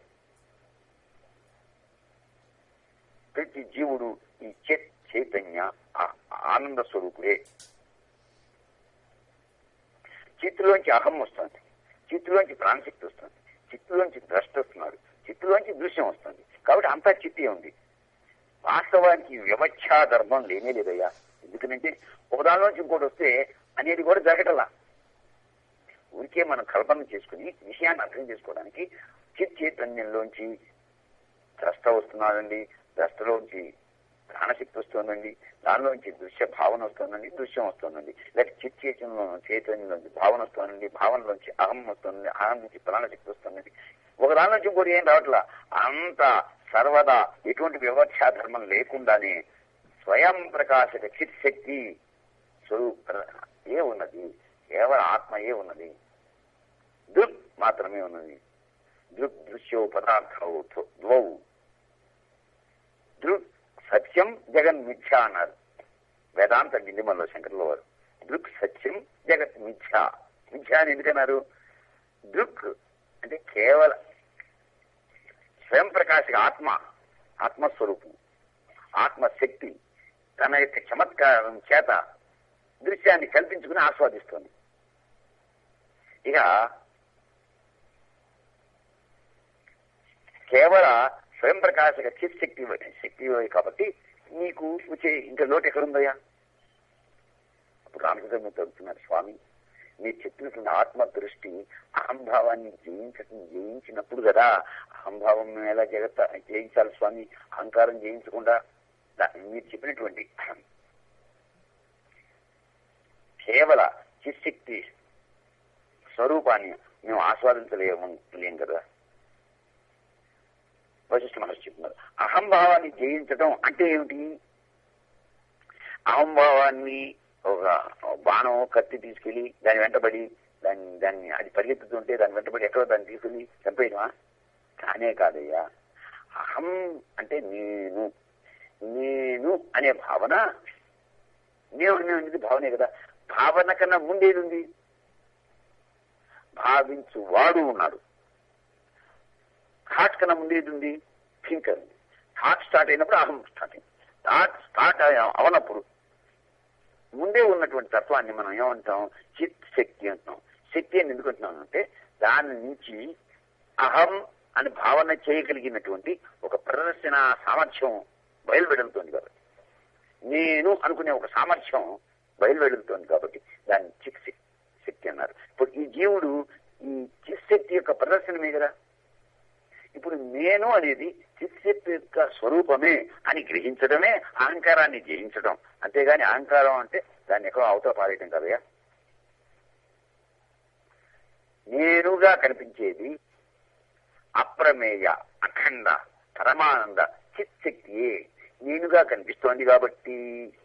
ప్రతి జీవుడు ఈ చిత్ చైతన్య ఆ- ఆనంద స్వరూపుడే చిత్తులోంచి అహం వస్తుంది చిత్తులోంచి ప్రాణశక్తి వస్తుంది చిత్తులోంచి ద్రష్ట వస్తున్నాడు చిత్తులోంచి దృశ్యం వస్తుంది కాబట్టి అంతా చిత్తే ఉంది వాస్తవానికి వివక్షా ధర్మం లేనే లేదయ్యా ఎందుకంటే ఒకదానిలోంచి ఇంకోటి వస్తే అనేది కూడా జరగటలా ఊరికే మనం కల్పన చేసుకుని విషయాన్ని అర్థం చేసుకోవడానికి చిత్ చైతన్యంలోంచి ద్రష్ట వస్తున్నాడండి ద్రష్టలోంచి ప్రాణశక్తి వస్తుందండి దానిలోంచి దృశ్య భావన వస్తుందండి దృశ్యం వస్తుందండి లేక చిత్ చైతన్యంలో చైతన్యంలోంచి భావన వస్తుందండి భావనలోంచి అహం వస్తుందండి అహం నుంచి ప్రాణశక్తి వస్తుందండి ఒక దాని నుంచి ఇంకోటి ఏం రావట్లా అంత సర్వదా ఎటువంటి వివక్షా ధర్మం లేకుండానే స్వయం ప్రకాశక చిత్ శక్తి స్వరూప ఏ ఉన్నది కేవల ఆత్మ ఏ ఉన్నది దృక్ మాత్రమే ఉన్నది దృక్ దృశ్యో పదార్థవు ద్వౌ దృక్ సత్యం జగన్ మిథ్య అన్నారు వేదాంత గిండిమల్లో శంకర్ల వారు దృక్ సత్యం జగత్ మిథ్య మిథ్య అని ఎందుకన్నారు దృక్ అంటే కేవల స్వయం ప్రకాశ ఆత్మ ఆత్మస్వరూపం ఆత్మశక్తి తన యొక్క చమత్కారం చేత దృశ్యాన్ని కల్పించుకుని ఆస్వాదిస్తుంది ఇక కేవల స్వయం ప్రకాశక చిత్ శక్తి శక్తి కాబట్టి నీకు వచ్చే ఇంకా లోటు ఎక్కడుందయ్యా అప్పుడు రామచంద్రమూర్తి అడుగుతున్నారు స్వామి మీరు చెప్పినటువంటి ఆత్మ దృష్టి అహంభావాన్ని జయించటం జయించినప్పుడు కదా అహంభావం ఎలా జగత్త జయించాలి స్వామి అహంకారం జయించకుండా దా- మీరు చెప్పినటువంటి కేవల చిశక్తి స్వరూపాన్ని మేము ఆస్వాదించలేము లేం కదా వశిష్ఠ మహర్షి చెప్తున్నారు అహంభావాన్ని జయించడం అంటే ఏమిటి అహంభావాన్ని ఒక బాణం కత్తి తీసుకెళ్లి దాని వెంటబడి దాన్ని దాన్ని అది పరిగెత్తుతుంటే దాని వెంటబడి ఎక్కడో దాన్ని తీసుకెళ్లి చంపేయడమా కానే కాదయ్యా అహం అంటే నేను నేను అనే భావన నేను నేను అనేది భావనే కదా భావన కన్నా ముందేది ఉంది భావించు వాడు ఉన్నాడు థాట్ కన్నా ముందేది ఉంది థింకర్ ఉంది థాట్ స్టార్ట్ అయినప్పుడు అహం స్టార్ట్ అయింది థాట్ స్టార్ట్ అవనప్పుడు ముందే ఉన్నటువంటి తత్వాన్ని మనం ఏమంటాం చిత్ శక్తి అంటున్నాం శక్తి అని ఎందుకు అంటున్నాం అంటే దాని నుంచి అహం అని భావన చేయగలిగినటువంటి ఒక ప్రదర్శన సామర్థ్యం బయలువెడుతుంది కాబట్టి నేను అనుకునే ఒక సామర్థ్యం బయలువెడుతుంది కాబట్టి దాన్ని చిత్ శక్తి శక్తి అన్నారు ఇప్పుడు ఈ జీవుడు ఈ చిత్ శక్తి యొక్క ప్రదర్శనమే కదా ఇప్పుడు నేను అనేది చిత్శక్తి యొక్క స్వరూపమే అని గ్రహించడమే అహంకారాన్ని జయించడం అంతేగాని అహంకారం అంటే దాన్ని ఎక్కడో అవతల పారేయటం కదయా నేనుగా కనిపించేది అప్రమేయ అఖండ పరమానంద చిత్శక్తియే నేనుగా కనిపిస్తోంది కాబట్టి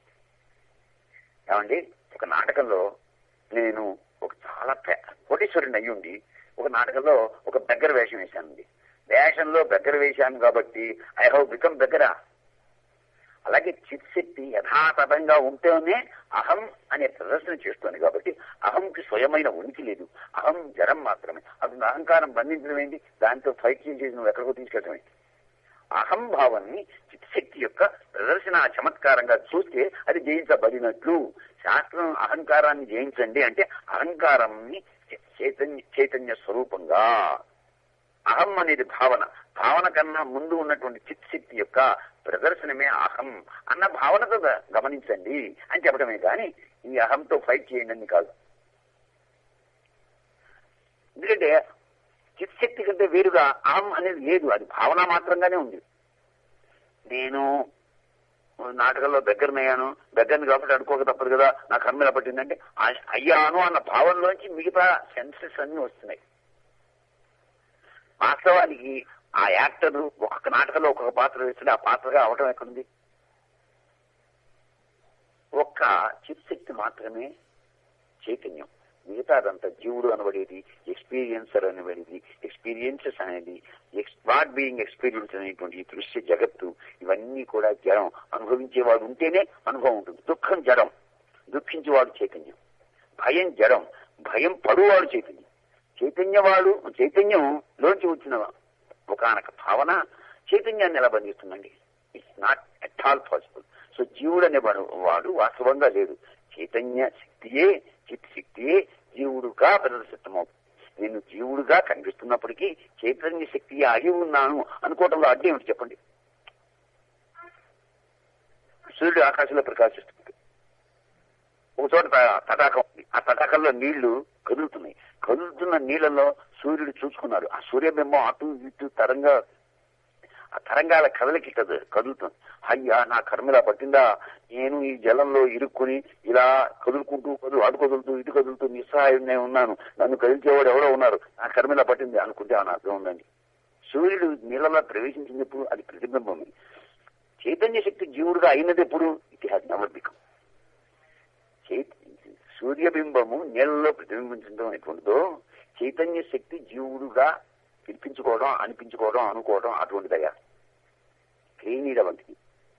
ఏమండి ఒక నాటకంలో నేను ఒక చాలా పె- కోటీశ్వరుని అయ్యుండి ఒక నాటకంలో ఒక బెగ్గర వేషం వేశానండి వేషంలో బెగ్గర వేశాను కాబట్టి ఐ హవ్ బికమ్ బెగ్గరా అలాగే చిత్శక్తి యథాతథంగా ఉంటేనే అహం అనే ప్రదర్శన చేస్తోంది కాబట్టి అహంకి స్వయమైన ఉనికి లేదు అహం జరం మాత్రమే అప్పుడు అహంకారం బంధించడం ఏంటి దాంతో ఫైట్ చేసి నువ్వు ఎక్కడికో తీసుకెళ్ళడం ఏంటి అహం భావాన్ని చిత్శక్తి యొక్క ప్రదర్శన చమత్కారంగా చూస్తే అది జయించబడినట్లు శాస్త్రం అహంకారాన్ని జయించండి అంటే అహంకారాన్ని చైతన్య చైతన్య స్వరూపంగా అహం అనేది భావన భావన కన్నా ముందు ఉన్నటువంటి చిత్శక్తి యొక్క ప్రదర్శనమే అహం అన్న భావనతో గ- గమనించండి అని చెప్పడమే కానీ ఈ అహంతో ఫైట్ చేయండి అని కాదు ఎందుకంటే చిత్శక్తి కంటే వేరుగా అహం అనేది లేదు అది భావన మాత్రంగానే ఉంది నేను నాటకంలో దగ్గరనయ్యాను దగ్గరని కాబట్టి అనుకోక తప్పదు కదా నా కర్మలా పట్టిందంటే ఆ- అయ్యాను అన్న భావంలోంచి మిగతా సెన్సెస్ అన్ని వస్తున్నాయి వాస్తవానికి ఆ యాక్టర్ ఒక్కొక్క నాటకంలో ఒక్కొక్క పాత్ర వేస్తుంటే ఆ పాత్రగా అవటం ఎక్కడుంది ఒక్క చిత్శక్తి మాత్రమే చైతన్యం మిగతాదంతా జీవుడు అనబడేది ఎక్స్పీరియన్సర్ అనబడేది ఎక్స్పీరియన్సెస్ అనేది వాట్ బీయింగ్ ఎక్స్పీరియన్స్ అనేటువంటి ఈ దృశ్య జగత్తు ఇవన్నీ కూడా జడం అనుభవించేవాడు ఉంటేనే అనుభవం ఉంటుంది దుఃఖం జడం దుఃఖించేవాడు చైతన్యం భయం జడం భయం పడువాడు చైతన్యం చైతన్యవాడు చైతన్యం లోంచి వచ్చిన ఒకనొక భావన చైతన్యాన్ని ఎలా బంధిస్తుందండి it's not at all possible so జీవుడు అనే వాడు వాడు వాస్తవంగా లేడు చైతన్య శక్తియే చిత్ శక్తియే జీవుడుగా ప్రదర్శితమవుతుంది నేను జీవుడుగా కనిపిస్తున్నప్పటికీ చైతన్య శక్తి అయి ఉన్నాను అనుకోవటంలో అడ్డు ఏమిటి చెప్పండి సూర్యుడు ఆకాశంలో ప్రకాశిస్తుంది ఒక చోట త- తటాకం ఉంది ఆ తటాకంలో నీళ్లు కదులుతున్నాయి కదులుతున్న నీళ్లలో సూర్యుడు చూసుకున్నాడు ఆ సూర్యబింబం అటు ఇటు తరంగా ఆ తరంగాల కదలికి కద కదులుతుంది అయ్యా నా కర్మిలా పట్టిందా నేను ఈ జలంలో ఇరుక్కుని ఇలా కదులుకుంటూ కదులు అటు కదులుతూ ఇటు కదులుతూ నిస్సహాయుడినే ఉన్నాను నన్ను కదిలిచేవాడు ఎవరో ఉన్నారు నా కర్మిలా పట్టింది అనుకుంటే అని అర్థం ఉందండి సూర్యుడు నీళ్ళలో ప్రవేశించినప్పుడు అది ప్రతిబింబమే చైతన్య శక్తి జీవుడుగా అయినది ఎప్పుడు ఇట్ హ్యాస్ నెవర్ బికమ్ చైత- సూర్యబింబము నీళ్ళలో ప్రతిబింబించడం అనేటువంటిదో చైతన్య శక్తి జీవుడుగా పిలిపించుకోవడం అనిపించుకోవడం అనుకోవడం అటువంటిదయ్యా క్రీనీడ వంటిది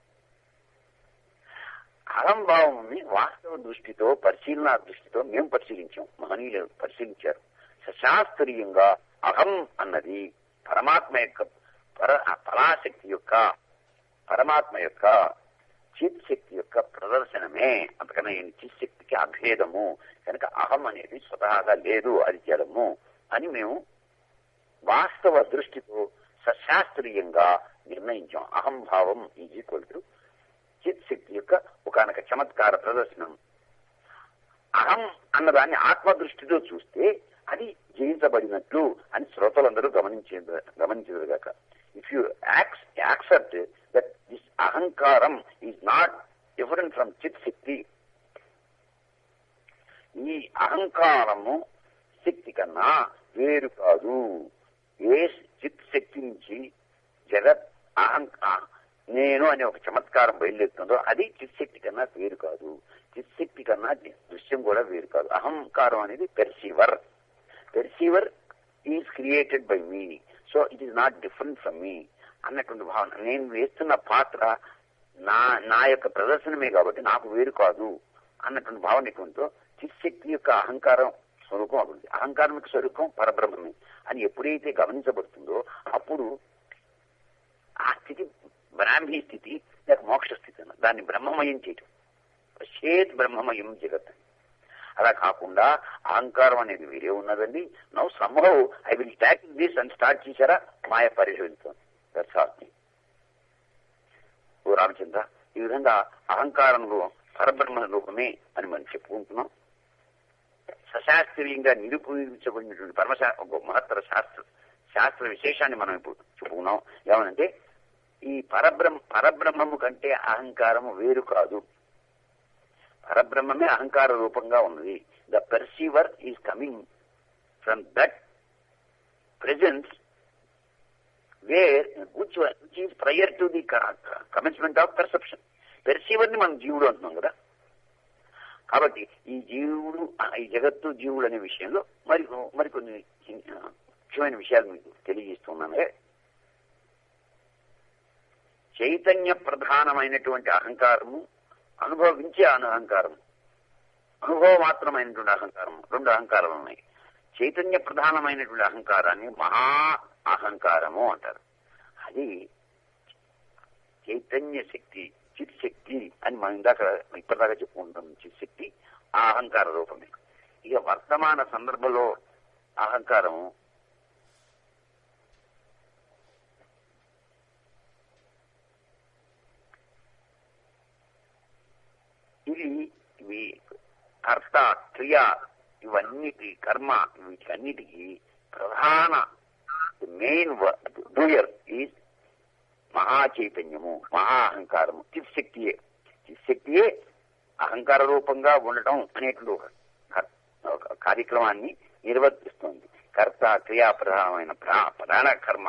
అహంభావంని వాస్తవ దృష్టితో పరిశీలన దృష్టితో మేము పరిశీలించాం మహనీయులు పరిశీలించారు సశాస్త్రీయంగా అహం అన్నది పరమాత్మ యొక్క పర ఆ పరాశక్తి యొక్క పరమాత్మ యొక్క చిత్ శక్తి యొక్క ప్రదర్శనమే అంతకన్నా ఈ చిత్ శక్తికి అభేదము కనుక అహం అనేది స్వతహాగా లేదు అది జడము అని మేము వాస్తవ దృష్టితో సశాస్త్రీయంగా నిర్ణయించాం అహంభావం ఈజ్ ఈక్వల్ టు చిత్ శక్తి యొక్క ఒకనొక చమత్కార ప్రదర్శనం అహం అన్నదాన్ని ఆత్మ దృష్టితో చూస్తే అది జయించబడినట్లు అని శ్రోతలందరూ గమనించే గమనించదుగాక if you accept that this అహంకారం ఈజ్ నాట్ డిఫరెంట్ ఫ్రమ్ చిత్ శక్తి ఈ అహంకారము శక్తి కన్నా వేరు కాదు ఏ చిత్ శక్తి నుంచి జగత్ అహంకా నేను అనే ఒక చమత్కారం బయలుదేరుతుందో అది చిత్శక్తి కన్నా వేరు కాదు చిత్శక్తి కన్నా దృశ్యం కూడా వేరు కాదు అహంకారం అనేది perceiver perceiver is created by me so it is not different from me అన్నటువంటి భావన నేను వేస్తున్న పాత్ర నా నా యొక్క ప్రదర్శనమే కాబట్టి నాకు వేరు కాదు అన్నటువంటి భావన ఎక్కువతో చిత్శక్తి యొక్క అహంకారం స్వరూపం అవుతుంది అహంకారం యొక్క స్వరూపం పరబ్రహ్మమే అని ఎప్పుడైతే గమనించబడుతుందో అప్పుడు ఆ స్థితి బ్రాహ్మీ స్థితి లేక మోక్ష స్థితి అన్న దాన్ని బ్రహ్మమయం చేయటం చేత్ బ్రహ్మమయం జగత్ అలా కాకుండా అహంకారం అనేది వేరే ఉన్నదండి నౌ సంభవ్ ఐ విల్ ట్యాక్ దిస్ అని స్టార్ట్ చేశారా మాయ పరిశోధించాం దట్స్ ఆల్ ఓ రామచంద్ర ఈ విధంగా అహంకారంలో పరబ్రహ్మ రూపమే అని మనం చెప్పుకుంటున్నాం సశాస్త్రీయంగా నిరూపించబడినటువంటి పరమశా ఒక మహత్తర శాస్త్ర శాస్త్ర విశేషాన్ని మనం ఇప్పుడు చెప్పుకున్నాం ఏమనంటే ఈ పరబ్రహ్మ పరబ్రహ్మము కంటే అహంకారము వేరు కాదు పరబ్రహ్మమే అహంకార రూపంగా ఉన్నది the perceiver is coming from that presence where which which is prior to the commencement of perception perceiver ని మనం జీవుడు అంటున్నాం కదా కాబట్టి ఈ జీవుడు ఈ జగత్తు జీవుడు అనే విషయంలో మరి మరికొన్ని ముఖ్యమైన విషయాలు మీకు తెలియజేస్తున్నాను చైతన్య ప్రధానమైనటువంటి అహంకారము అనుభవించే అహంకారం అనుభవ మాత్రమైనటువంటి అహంకారం రెండు అహంకారాలు ఉన్నాయి చైతన్య ప్రధానమైనటువంటి అహంకారాన్ని మహా అహంకారము అంటారు అది చైతన్య శక్తి చిత్ శక్తి అని మనం ఇందాక ఇప్పటిదాకా చెప్పుకుంటాం చిత్ శక్తి ఆ అహంకార రూపమే ఇక వర్తమాన సందర్భంలో అహంకారం ఇది ఇవి కర్త క్రియ ఇవన్నిటి కర్మ వీటన్నిటికీ ప్రధాన మెయిన్ డూయర్ ఈజ్ మహా చైతన్యము మహా అహంకారము చిత్శక్తియే చిత్శక్తియే అహంకార రూపంగా ఉండటం అనేటువంటి ఒక ఒక కార్యక్రమాన్ని నిర్వర్తిస్తుంది కర్త క్రియా ప్రధానమైన ప్రధాన కర్మ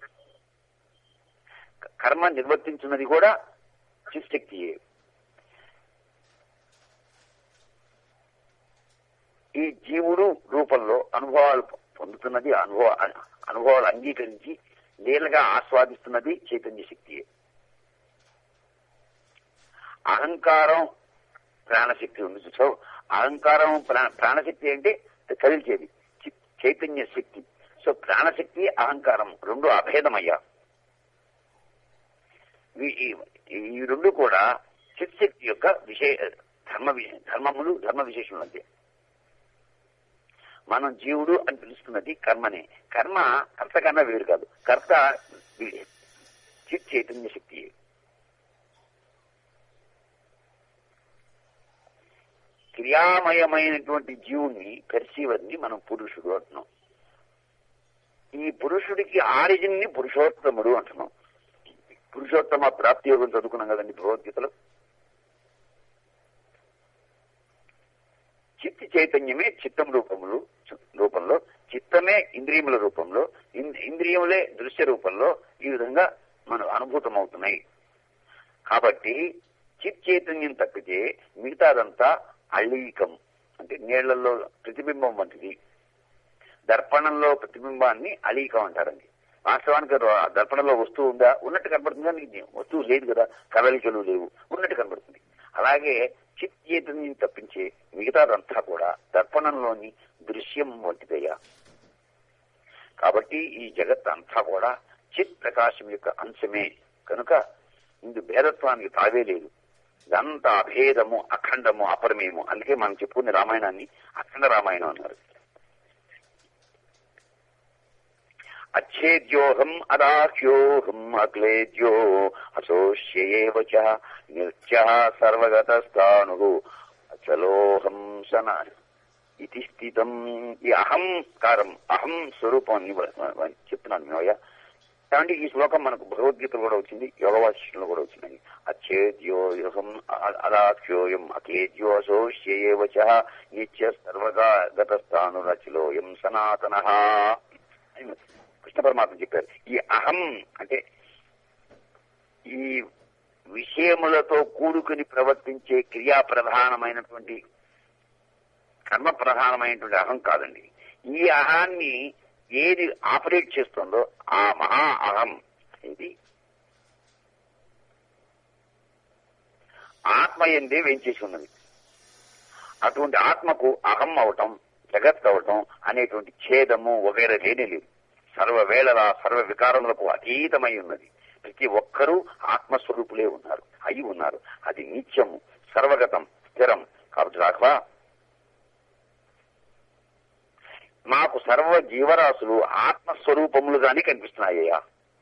కర్మ నిర్వర్తించున్నది కూడా చిత్శక్తియే ఈ జీవుడు రూపంలో అనుభవాలు పొందుతున్నది అనుభవ అనుభవాలు అంగీకరించి లీలగా ఆస్వాదిస్తున్నది చైతన్య శక్తియే అహంకారం ప్రాణశక్తి ఉంది సో అహంకారం ప్రాణశక్తి అంటే కదిల్చేది చైతన్య శక్తి సో ప్రాణశక్తి అహంకారం రెండు అభేదమయ్యా ఈ రెండు కూడా చిత్శక్తి యొక్క విషయ ధర్మ ధర్మములు ధర్మ విశేషములు అంతే మనం జీవుడు అని పిలుస్తున్నది కర్మనే కర్మ కర్త కన్నా వేరు కాదు కర్త చిత్ చైతన్య శక్తి క్రియామయమైనటువంటి జీవుణ్ణి పెర్సీవర్ని మనం పురుషుడు అంటున్నాం ఈ పురుషుడికి ఆరిజిన్ ని పురుషోత్తముడు అంటున్నాం పురుషోత్తమ ప్రాప్తి యోగం చదువుకున్నాం కదండి భగవద్గీతలో చిత్తి చైతన్యమే చిత్తం రూపములు రూపంలో చిత్తమే ఇంద్రియముల రూపంలో ఇంద్రియములే దృశ్య రూపంలో ఈ విధంగా మన అనుభూతమవుతున్నాయి కాబట్టి చిత్ చైతన్యం తప్పితే మిగతాదంతా అళీకం అంటే నీళ్లలో ప్రతిబింబం వంటిది దర్పణంలో ప్రతిబింబాన్ని అలీకం అంటారండి వాస్తవానికి దర్పణంలో వస్తువు ఉందా ఉన్నట్టు కనబడుతుంది కానీ వస్తువు లేదు కదా కదలికలు లేవు ఉన్నట్టు కనబడుతుంది అలాగే చిత్ చైతన్యం తప్పించే మిగతాదంతా కూడా దర్పణంలోని దృశ్యం వంటిదయ్యా కాబట్టి ఈ జగత్ అంతా కూడా చిత్ ప్రకాశం యొక్క అంశమే కనుక ఇందు భేదత్వానికి తావే లేదు ఇదంతా అభేదము అఖండము అపరమేము అందుకే మనం చెప్పుకునే రామాయణాన్ని అఖండ రామాయణం అన్నారు అచ్ఛేద్యోహం అదాఖ్యోహం అక్లేద్యో అసోష్యేవ చ నిత్య సర్వగతస్థాను అచలోహం సన ఇది స్థితం ఈ అహంకారం అహం స్వరూపాన్ని వ- వ- చెప్తున్నాను మేమయ్య కాబట్టి ఈ శ్లోకం మనకు భగవద్గీతలో కూడా వచ్చింది యోగవాసిలో కూడా వచ్చింది అచ్చేద్యోహం అదాఖ్యోయం అకేద్యో అసోష్యేవ చ నిత్య సర్వగా గతస్థానురచిలోయం సనాతన అని కృష్ణ పరమాత్మ చెప్పారు ఈ అహం అంటే ఈ విషయములతో కూడుకుని ప్రవర్తించే క్రియా ప్రధానమైనటువంటి కర్మ ప్రధానమైనటువంటి అహం కాదండి ఈ అహాన్ని ఏది ఆపరేట్ చేస్తుందో ఆ మహా అహం ఇది ఆత్మ ఎందే వేంచేసి ఉన్నది అటువంటి ఆత్మకు అహం అవటం జగత్ అవటం అనేటువంటి ఛేదము వగైరా లేనే లేదు సర్వవేళలా సర్వ వికారములకు అతీతమై ఉన్నది ప్రతి ఒక్కరూ ఆత్మస్వరూపులే ఉన్నారు అయి ఉన్నారు అది నిత్యము సర్వగతం స్థిరం కాబట్టి రాఘవా మాకు సర్వ జీవరాశులు ఆత్మస్వరూపములుగానే కనిపిస్తున్నాయ్యా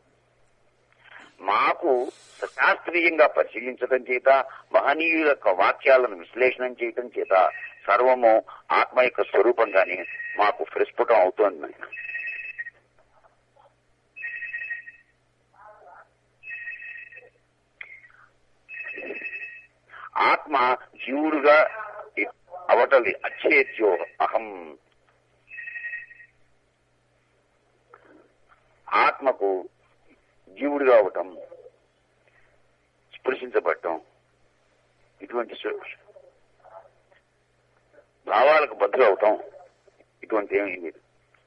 మాకు శాస్త్రీయంగా పరిశీలించడం చేత మహనీయుల యొక్క వాక్యాలను విశ్లేషణం చేయటం చేత సర్వము ఆత్మ యొక్క స్వరూపంగానే మాకు ప్రస్ఫుటం అవుతోంది నాయన. ఆత్మ జీవుడుగా అవటలి అచ్చేద్యో అహం ఆత్మకు జీవుడిగా అవటం స్పృశించబడటం ఇటువంటి సు- భావాలకు బదులు అవటం ఇటువంటి ఏమీ లేదు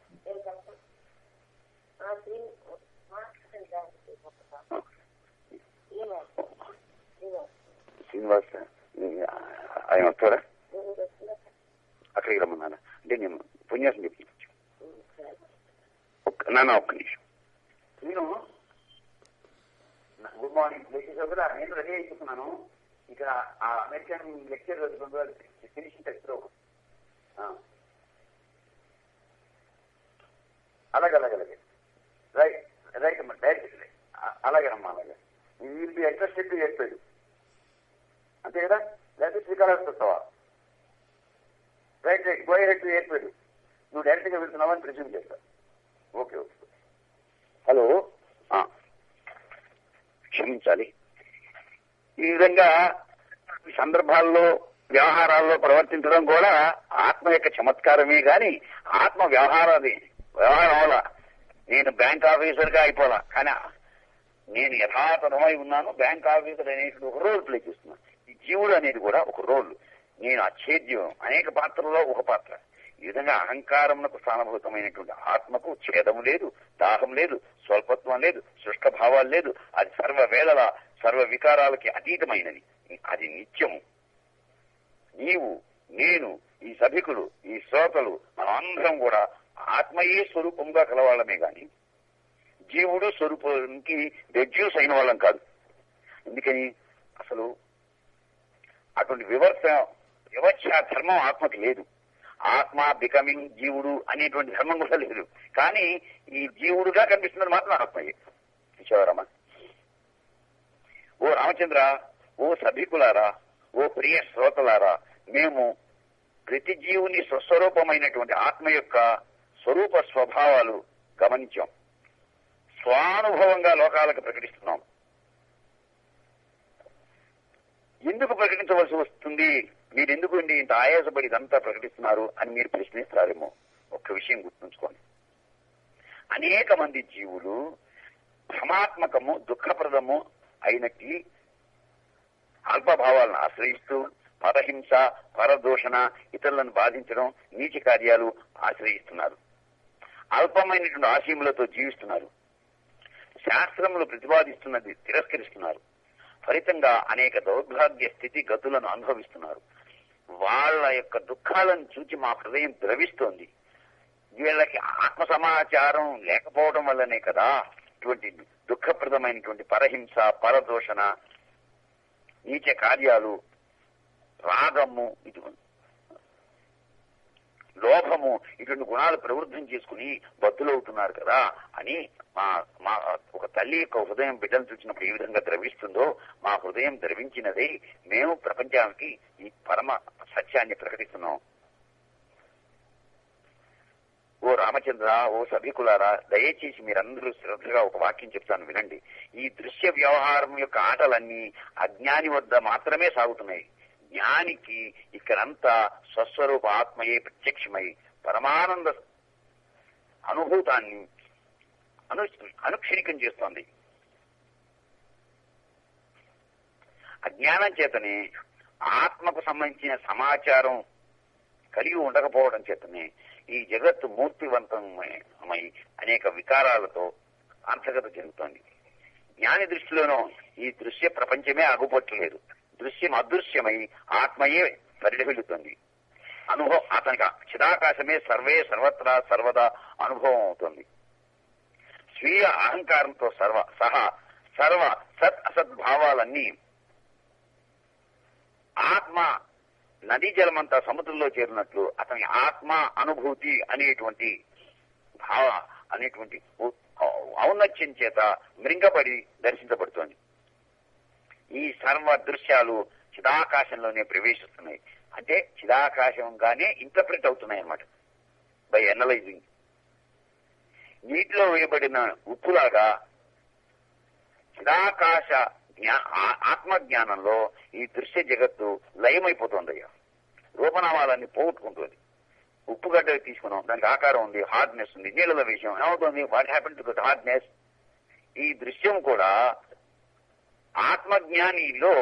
శ్రీనివాస్ ఆయన వస్తారా అక్కడికి రమ్మన్నారా అంటే నేను పుణ్యాసం చెప్పి ఒక్క నాన్న ఒక్క నిమిషం నేను గుడ్ మార్నింగ్ లేచేసావు కదా నేను రెడీ అయిపోతున్నాను ఇక్కడ ఆ అమెరికన్ లెక్చర్ ఫినిషింగ్ టెక్స్ట్ అలాగే అలాగే అలాగే రైట్ రైట్ అమ్మా డైరెక్ట్ అలాగే అమ్మా అలాగే విల్ బి ఇంట్రెస్టెడ్ టు చెప్పాడు అంతే కదా లేకపోతే శ్రీకాళహస్తి వస్తావా right right go ahead to ఏర్పాడు నువ్వు డైరెక్ట్ గా వెళ్తున్నావని ప్రిజ్యూమ్ చేస్తా ఓకే ఓకే హలో ఆ. క్షమించాలి ఈ విధంగా ఈ సందర్భాల్లో వ్యవహారాల్లో ప్రవర్తించడం కూడా ఆత్మ యొక్క చమత్కారమే గాని ఆత్మ వ్యవహారాది వ్యవహారం వల్ల నేను బ్యాంక్ ఆఫీసర్ గా అయిపోలా కానీ నేను యథాతథమై ఉన్నాను బ్యాంక్ ఆఫీసర్ అనేటువంటి ఒక రోల్ ప్లే చేస్తున్నాను ఈ జీవుడు అనేది కూడా ఒక రోల్ నేను అచ్ఛేద్యం అనేక పాత్రలో ఒక పాత్ర ఈ విధంగా అహంకారమునకు స్థానభూతమైనటువంటి ఆత్మకు ఛేదము లేదు దాహం లేదు స్వల్పత్వం లేదు శుష్క భావాలు లేదు అది సర్వ వేళల సర్వ వికారాలకి అతీతమైనది అది నిత్యము నీవు నేను ఈ సభికులు ఈ శ్రోతలు మనమందరం కూడా ఆత్మయే స్వరూపంగా కలవాళ్ళమే గాని జీవుడు స్వరూపానికి రెడ్యూస్ అయిన వాళ్ళం కాదు ఎందుకని అసలు అటువంటి వివర్త వివక్ష ధర్మం ఆత్మకి లేదు ఆత్మ బికమింగ్ జీవుడు అనేటువంటి ధర్మం కూడా లేదు కానీ ఈ జీవుడుగా కనిపిస్తున్నది మాత్రం ఆత్మయే చూసావరమ్మా ఓ రామచంద్ర ఓ సభికులారా ఓ ప్రియ శ్రోతలారా మేము ప్రతి జీవుని స్వస్వరూపమైనటువంటి ఆత్మ యొక్క స్వరూప స్వభావాలు గమనించాం స్వానుభవంగా లోకాలకు ప్రకటిస్తున్నాం ఎందుకు ప్రకటించవలసి వస్తుంది మీరు ఎందుకు ఇండి ఇంత ఆయాసపడి ఇదంతా ప్రకటిస్తున్నారు అని మీరు ప్రశ్నిస్తారేమో ఒక్క విషయం గుర్తుంచుకోండి అనేక మంది జీవులు భ్రమాత్మకము దుఃఖప్రదము అయినట్టి అల్పభావాలను ఆశ్రయిస్తూ పరహింస పరదూషణ ఇతరులను బాధించడం నీచ కార్యాలు ఆశ్రయిస్తున్నారు అల్పమైనటువంటి ఆశయములతో జీవిస్తున్నారు శాస్త్రములు ప్రతిపాదిస్తున్నది తిరస్కరిస్తున్నారు ఫలితంగా అనేక దౌర్భాగ్య స్థితి గతులను అనుభవిస్తున్నారు వాళ్ళ యొక్క దుఃఖాలను చూచి మా హృదయం ద్రవిస్తోంది వీళ్ళకి ఆత్మ సమాచారం లేకపోవడం వల్లనే కదా ఇటువంటి దుఃఖప్రదమైనటువంటి పరహింస పరదోషణ నీచ కార్యాలు రాగము ఇటు లోభము ఇటువంటి గుణాలు ప్రవృద్ధం చేసుకుని బద్దులవుతున్నారు కదా అని మా మా ఒక తల్లి యొక్క హృదయం బిడ్డను చూసినప్పుడు ఏ విధంగా ద్రవిస్తుందో మా హృదయం ద్రవించినదే మేము ప్రపంచానికి ఈ పరమ సత్యాన్ని ప్రకటిస్తున్నాం ఓ రామచంద్ర ఓ సభికులారా దయచేసి మీరందరూ శ్రద్ధగా ఒక వాక్యం చెప్తాను వినండి ఈ దృశ్య వ్యవహారం యొక్క ఆటలన్నీ అజ్ఞాని వద్ద మాత్రమే సాగుతున్నాయి జ్ఞానికి ఇక్కడంతా స్వస్వరూప ఆత్మయే ప్రత్యక్షమై పరమానంద అనుభూతాన్ని అను అనుక్షణికం చేస్తోంది అజ్ఞానం చేతనే ఆత్మకు సంబంధించిన సమాచారం కలిగి ఉండకపోవడం చేతనే ఈ జగత్తు మూర్తివంతమై అనేక వికారాలతో అంతర్గత చెందుతోంది జ్ఞాని దృష్టిలోనూ ఈ దృశ్య ప్రపంచమే అగుపట్టలేదు దృశ్యం అదృశ్యమై ఆత్మయే పరిఢవిల్లుతుంది అనుభవం అతనికి చిదాకాశమే సర్వే సర్వత్రా సర్వదా అనుభవం అవుతుంది స్వీయ అహంకారంతో సర్వ సహా సర్వ సత్ అసత్ భావాలన్నీ ఆత్మ నదీ జలమంతా సముద్రంలో చేరినట్లు అతని ఆత్మ అనుభూతి అనేటువంటి భావ అనేటువంటి ఔ- ఔన్నత్యం చేత మృంగబడి దర్శించబడుతోంది ఈ సర్వ దృశ్యాలు చిదాకాశంలోనే ప్రవేశిస్తున్నాయి అంటే చిదాకాశంగానే ఇంటర్ప్రిట్ అవుతున్నాయి అన్నమాట బై ఎనలైజింగ్ నీటిలో వేయబడిన ఉప్పులాగా చిదాకాశ జ్ఞా ఆ- ఆత్మజ్ఞానంలో ఈ దృశ్య జగత్తు లయమైపోతుందయ్యా రూపనామాలన్నీ పోగొట్టుకుంటుంది ఉప్పుగడ్డ తీసుకున్నాం దానికి ఆకారం ఉంది హార్డ్నెస్ ఉంది నీళ్ళలో విషయం ఏమవుతుంది వాట్ హ్యాపెన్ టు హార్డ్నెస్ ఈ దృశ్యం కూడా ఆత్మజ్ఞానిలో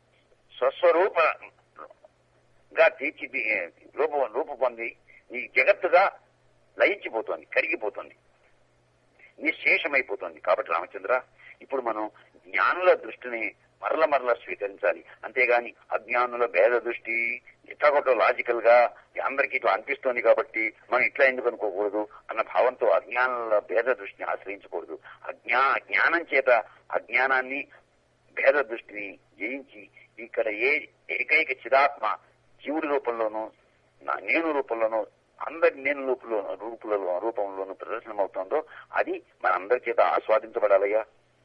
స్వస్వరూపగా తీర్చి రూప రూపు పొంది ఈ జగత్తుగా లయించిపోతుంది కరిగిపోతుంది నిశ్శేషమైపోతుంది కాబట్టి రామచంద్ర ఇప్పుడు మనం జ్ఞానుల దృష్టిని మరల మరల స్వీకరించాలి అంతేగాని అజ్ఞానుల భేద దృష్టి ఇట్లాగొట్ట లాజికల్ గా అందరికీ ఇట్లా అనిపిస్తోంది కాబట్టి మనం ఇట్లా ఎందుకు అనుకోకూడదు అన్న భావంతో అజ్ఞానుల భేద దృష్టిని ఆశ్రయించకూడదు అజ్ఞా జ్ఞానం చేత అజ్ఞానాన్ని భేద దృష్టిని జయించి ఇక్కడ ఏ ఏకైక చిదాత్మ జీవుడి రూపంలోనూ నా నేను రూపంలోనూ అందరి నేను రూపంలో రూపులలో రూపంలోనూ ప్రదర్శనమవుతోందో అది మనందరి చేత ఆస్వాదించబడాలయ్యా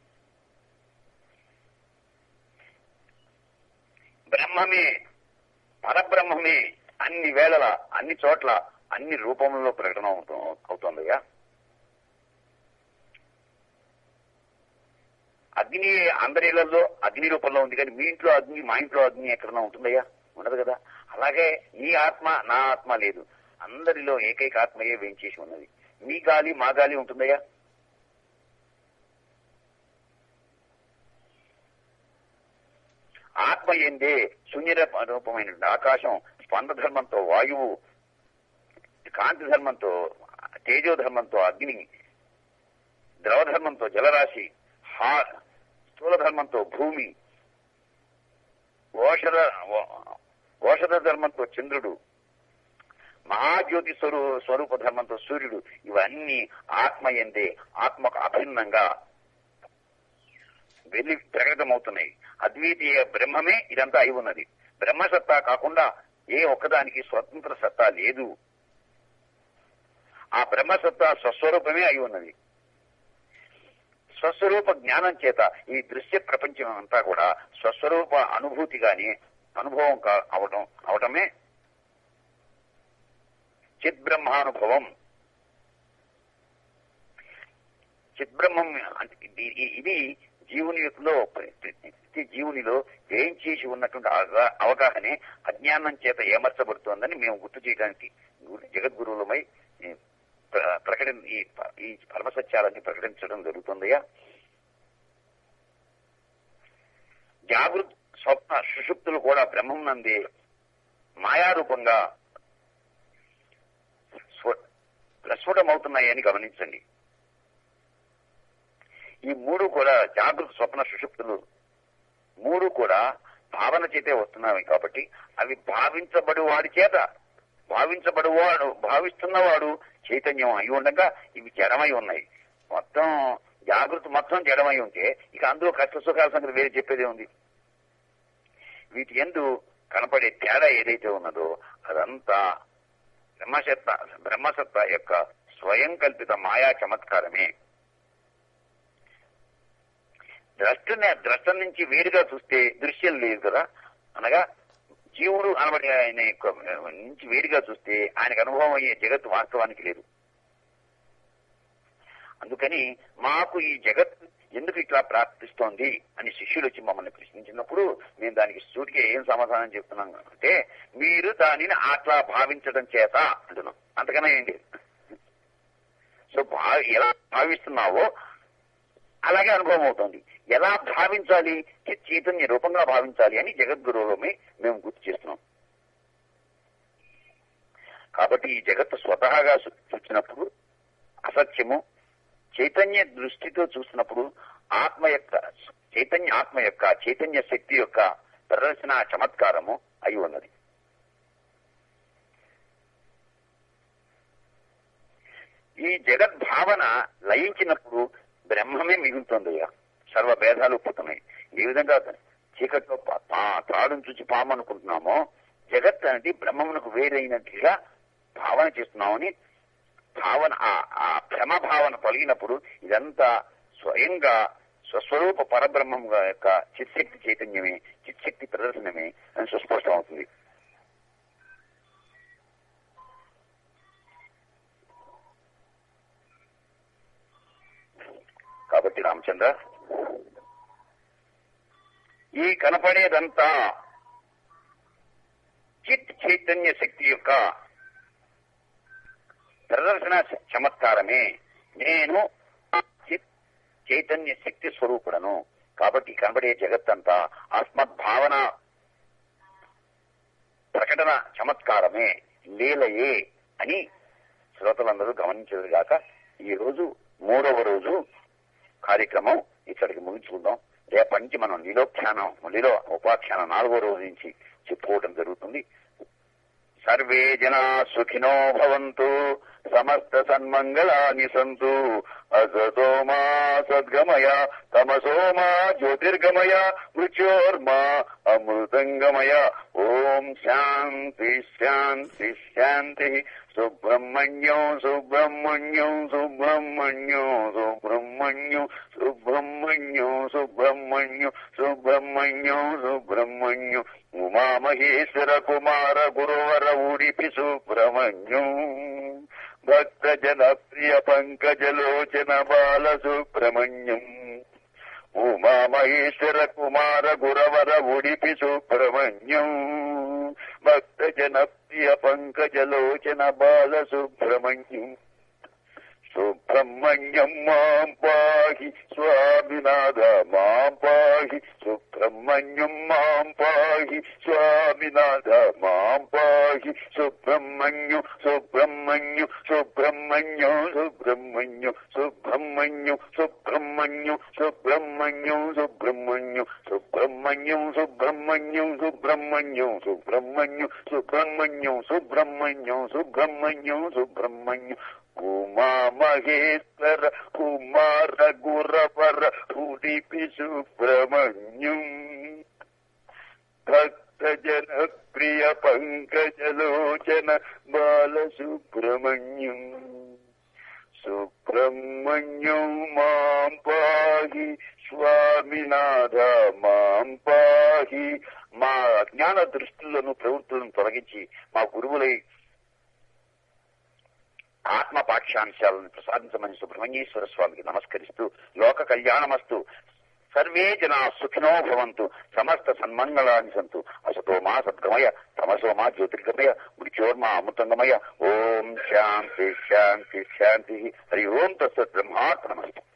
బ్రహ్మమే పరబ్రహ్మమే అన్ని వేళల అన్ని చోట్ల అన్ని రూపంలో ప్రకటన అవుతూ అవుతోందయ్యా అగ్ని అందరి ఇళ్లలో అగ్ని రూపంలో ఉంది కానీ మీ ఇంట్లో అగ్ని మా ఇంట్లో అగ్ని ఎక్కడన్నా ఉంటుందయ్యా ఉండదు కదా అలాగే నీ ఆత్మ నా ఆత్మ లేదు అందరిలో ఏకైక ఆత్మయే వేంచేసి ఉన్నది మీ గాలి మా గాలి ఉంటుందయ్యా ఆత్మ ఏందే శూన్య రూపమైన ఆకాశం స్పంద ధర్మంతో వాయువు కాంతి ధర్మంతో తేజో ధర్మంతో అగ్ని ద్రవ ధర్మంతో జలరాశి హా స్థూల ధర్మంతో భూమి ఓషధ ఓషధ ధర్మంతో చంద్రుడు మహాజ్యోతి స్వరూ స్వరూప ధర్మంతో సూర్యుడు ఇవన్నీ ఆత్మ ఎందే ఆత్మకు అభిన్నంగా వెళ్లి ప్రకటమవుతున్నాయి అద్వితీయ బ్రహ్మమే ఇదంతా అయి ఉన్నది బ్రహ్మసత్తా కాకుండా ఏ ఒక్కదానికి స్వతంత్ర సత్తా లేదు ఆ బ్రహ్మసత్తా స్వస్వరూపమే అయి ఉన్నది స్వస్వరూప జ్ఞానం చేత ఈ దృశ్య ప్రపంచం అంతా కూడా స్వస్వరూప అనుభూతిగానే అనుభవం కా- అవడం అవటమే చిద్బ్రహ్మానుభవం చిద్బ్రహ్మం అంటే ఇది- ఇది- ఇది జీవుని లో ప్రతి జీవునిలో ఏం చేసి ఉన్నటువంటి అవగా- అవగాహనే అజ్ఞానం చేత ఏమర్చబడుతోందని మేము గుర్తు చేయడానికి గురు- జగద్గురువులమై ఈ ప్ర- ప్రకటన ఈ ప- ఈ పరమసత్యాలన్నీ ప్రకటించడం జరుగుతుందయ్యా జాగృత్ స్వప్న సుషుప్తులు కూడా బ్రహ్మం నందే మాయారూపంగా స్వ- ప్రస్ఫుటమవుతున్నాయని గమనించండి ఈ మూడు కూడా జాగృత స్వప్న సుషుప్తులు మూడు కూడా భావన చేతే వస్తున్నాయి కాబట్టి అవి భావించబడు వాడి చేత భావించబడువాడు భావిస్తున్నవాడు చైతన్యం అయి ఉండగా ఇవి జడమై ఉన్నాయి మొత్తం జాగృతి మొత్తం జడమై ఉంటే ఇక అందులో కష్ట సుఖాల సంగతి వేరే చెప్పేదే ఉంది వీటి ఎందు కనపడే తేడా ఏదైతే ఉన్నదో అదంతా బ్రహ్మసత్త బ్రహ్మసత్త యొక్క స్వయం కల్పిత మాయా చమత్కారమే ద్రష్టనే ద్రష్టం నుంచి వేరుగా చూస్తే దృశ్యం లేదు కదా అనగా జీవుడు అనబడి ఆయన యొక్క నుంచి వేరుగా చూస్తే ఆయనకు అనుభవం అయ్యే జగత్తు వాస్తవానికి లేదు అందుకని మాకు ఈ జగత్ ఎందుకు ఇట్లా ప్రాప్తిస్తోంది అని శిష్యులు వచ్చి మమ్మల్ని ప్రశ్నించినప్పుడు మేము దానికి సూటిగా ఏం సమాధానం చెప్తున్నాం అంటే మీరు దానిని అట్లా భావించడం చేత అంటున్నాం అంతకన్నా ఏంటి సో భా ఎలా భావిస్తున్నావో అలాగే అనుభవం అవుతుంది ఎలా భావించాలి చిత్ చైతన్య రూపంగా భావించాలి అని జగద్గురువులమే మేము గుర్తు చేస్తున్నాం కాబట్టి ఈ జగత్తు స్వతహాగా సు- చూసినప్పుడు అసత్యము చైతన్య దృష్టితో చూసినప్పుడు ఆత్మ యొక్క చైతన్య ఆత్మ యొక్క చైతన్య శక్తి యొక్క ప్రదర్శన చమత్కారము అయి ఉన్నది ఈ జగద్భావన లయించినప్పుడు బ్రహ్మమే మిగులుతుందయ్యా సర్వ భేదాలు పోతున్నాయి ఏ విధంగా చీకట్లో పా- పా- తాడును చూసి పాము అనుకుంటున్నామో జగత్ అనేది బ్రహ్మమునకు వేరైనట్టుగా భావన చేస్తున్నామని భావన ఆ- ఆ భ్రమ భావన తొలగినప్పుడు ఇదంతా స్వయంగా స్వస్వరూప పరబ్రహ్మం యొక్క చిత్శక్తి చైతన్యమే చిత్శక్తి ప్రదర్శనమే అని సుస్పష్టం అవుతుంది కాబట్టి రామచంద్ర ఈ కనపడేదంతా చిత్ చైతన్య శక్తి యొక్క ప్రదర్శన చమత్కారమే నేను చిత్ చైతన్య శక్తి స్వరూపుడను కాబట్టి కనబడే జగత్తంతా ఆస్మద్ భావన ప్రకటన చమత్కారమే లీలయే అని శ్రోతలందరూ గమనించారు గాక ఈ రోజు మూడవ రోజు కార్యక్రమం ఇక్కడికి ముగించుకుందాం రేపటి నుంచి మనం లీలోఖ్యానం లీలో ఉపాఖ్యానం నాలుగో రోజు నుంచి చెప్పుకోవడం జరుగుతుంది సర్వే జనా సుఖినో భవంతు సమస్త సన్మంగళాని సంతు అసతో మా సద్గమయ తమసో మా జ్యోతిర్గమయ మృత్యోర్మా అమృతంగమయ ఓం శాంతి శాంతి శాంతి సుబ్రహ్మణ్యం సుబ్రహ్మణ్యం సుబ్రహ్మణ్యం సుబ్రహ్మణ్యం సుబ్రహ్మణ్యం సుబ్రహ్మణ్యం సుబ్రహ్మణ్యం సుబ్రహ్మణ్యం ఉమామహేశ్వర కుమార గురువర ఉడిపి సుబ్రహ్మణ్యం భక్త జన ప్రియ పంకజలోచన బాల సుబ్రహ్మణ్యం ఉమామహేశ్వర కుమార గురవర ఉడిపి సుబ్రహ్మణ్యం భక్త జన ప్రియ పంకజలోచన బాల సుబ్రహ్మణ్యం సుబ్రహ్మణ్యం మాం పాహి స్వామినాథ మాం పాహి సుబ్రహ్మణ్యం మాం పాహి స్వామినాథ మాం పాహి సుబ్రహ్మణ్యం సుబ్రహ్మణ్యం సుబ్రహ్మణ్యం సుబ్రహ్మణ్యం సుబ్రహ్మణ్యం సుబ్రహ్మణ్యం సుబ్రహ్మణ్యం సుబ్రహ్మణ్యం సుబ్రహ్మణ్యం సుబ్రహ్మణ్యం సుబ్రహ్మణ్యం సుబ్రహ్మణ్యం సుబ్రహ్మణ్యం సుబ్రహ్మణ్యం సుబ్రహ్మణ్యం సుబ్రహ్మణ్యం ఉమా మహేశ్వర కుమార గురవర ఉడిపి సుబ్రహ్మణ్యం భక్త జన ప్రియ పంకజలోచన బాల సుబ్రహ్మణ్యం సుబ్రహ్మణ్యం మాం పాహి స్వామినాథ మాం పాహి మా అజ్ఞాన దృష్టిలను ప్రవృత్తులను తొలగించి మా గురువులై ఆత్మ పాఠ్యాంశాలను ప్రసాదించమని సుబ్రహ్మణ్యేశ్వర స్వామికి నమస్కరిస్తూ లోక కళ్యాణమస్తు సర్వే జనా సుఖినో భవంతు సమస్త సన్మంగళాన్ని సంతు అసతో మా సద్గమయ తమసో మా జ్యోతిర్గమయ మృత్యోర్మా అమృతంగమయ ఓం శాంతి శాంతి శాంతి హరి ఓం తత్సత్ బ్రహ్మాత్మనమస్తు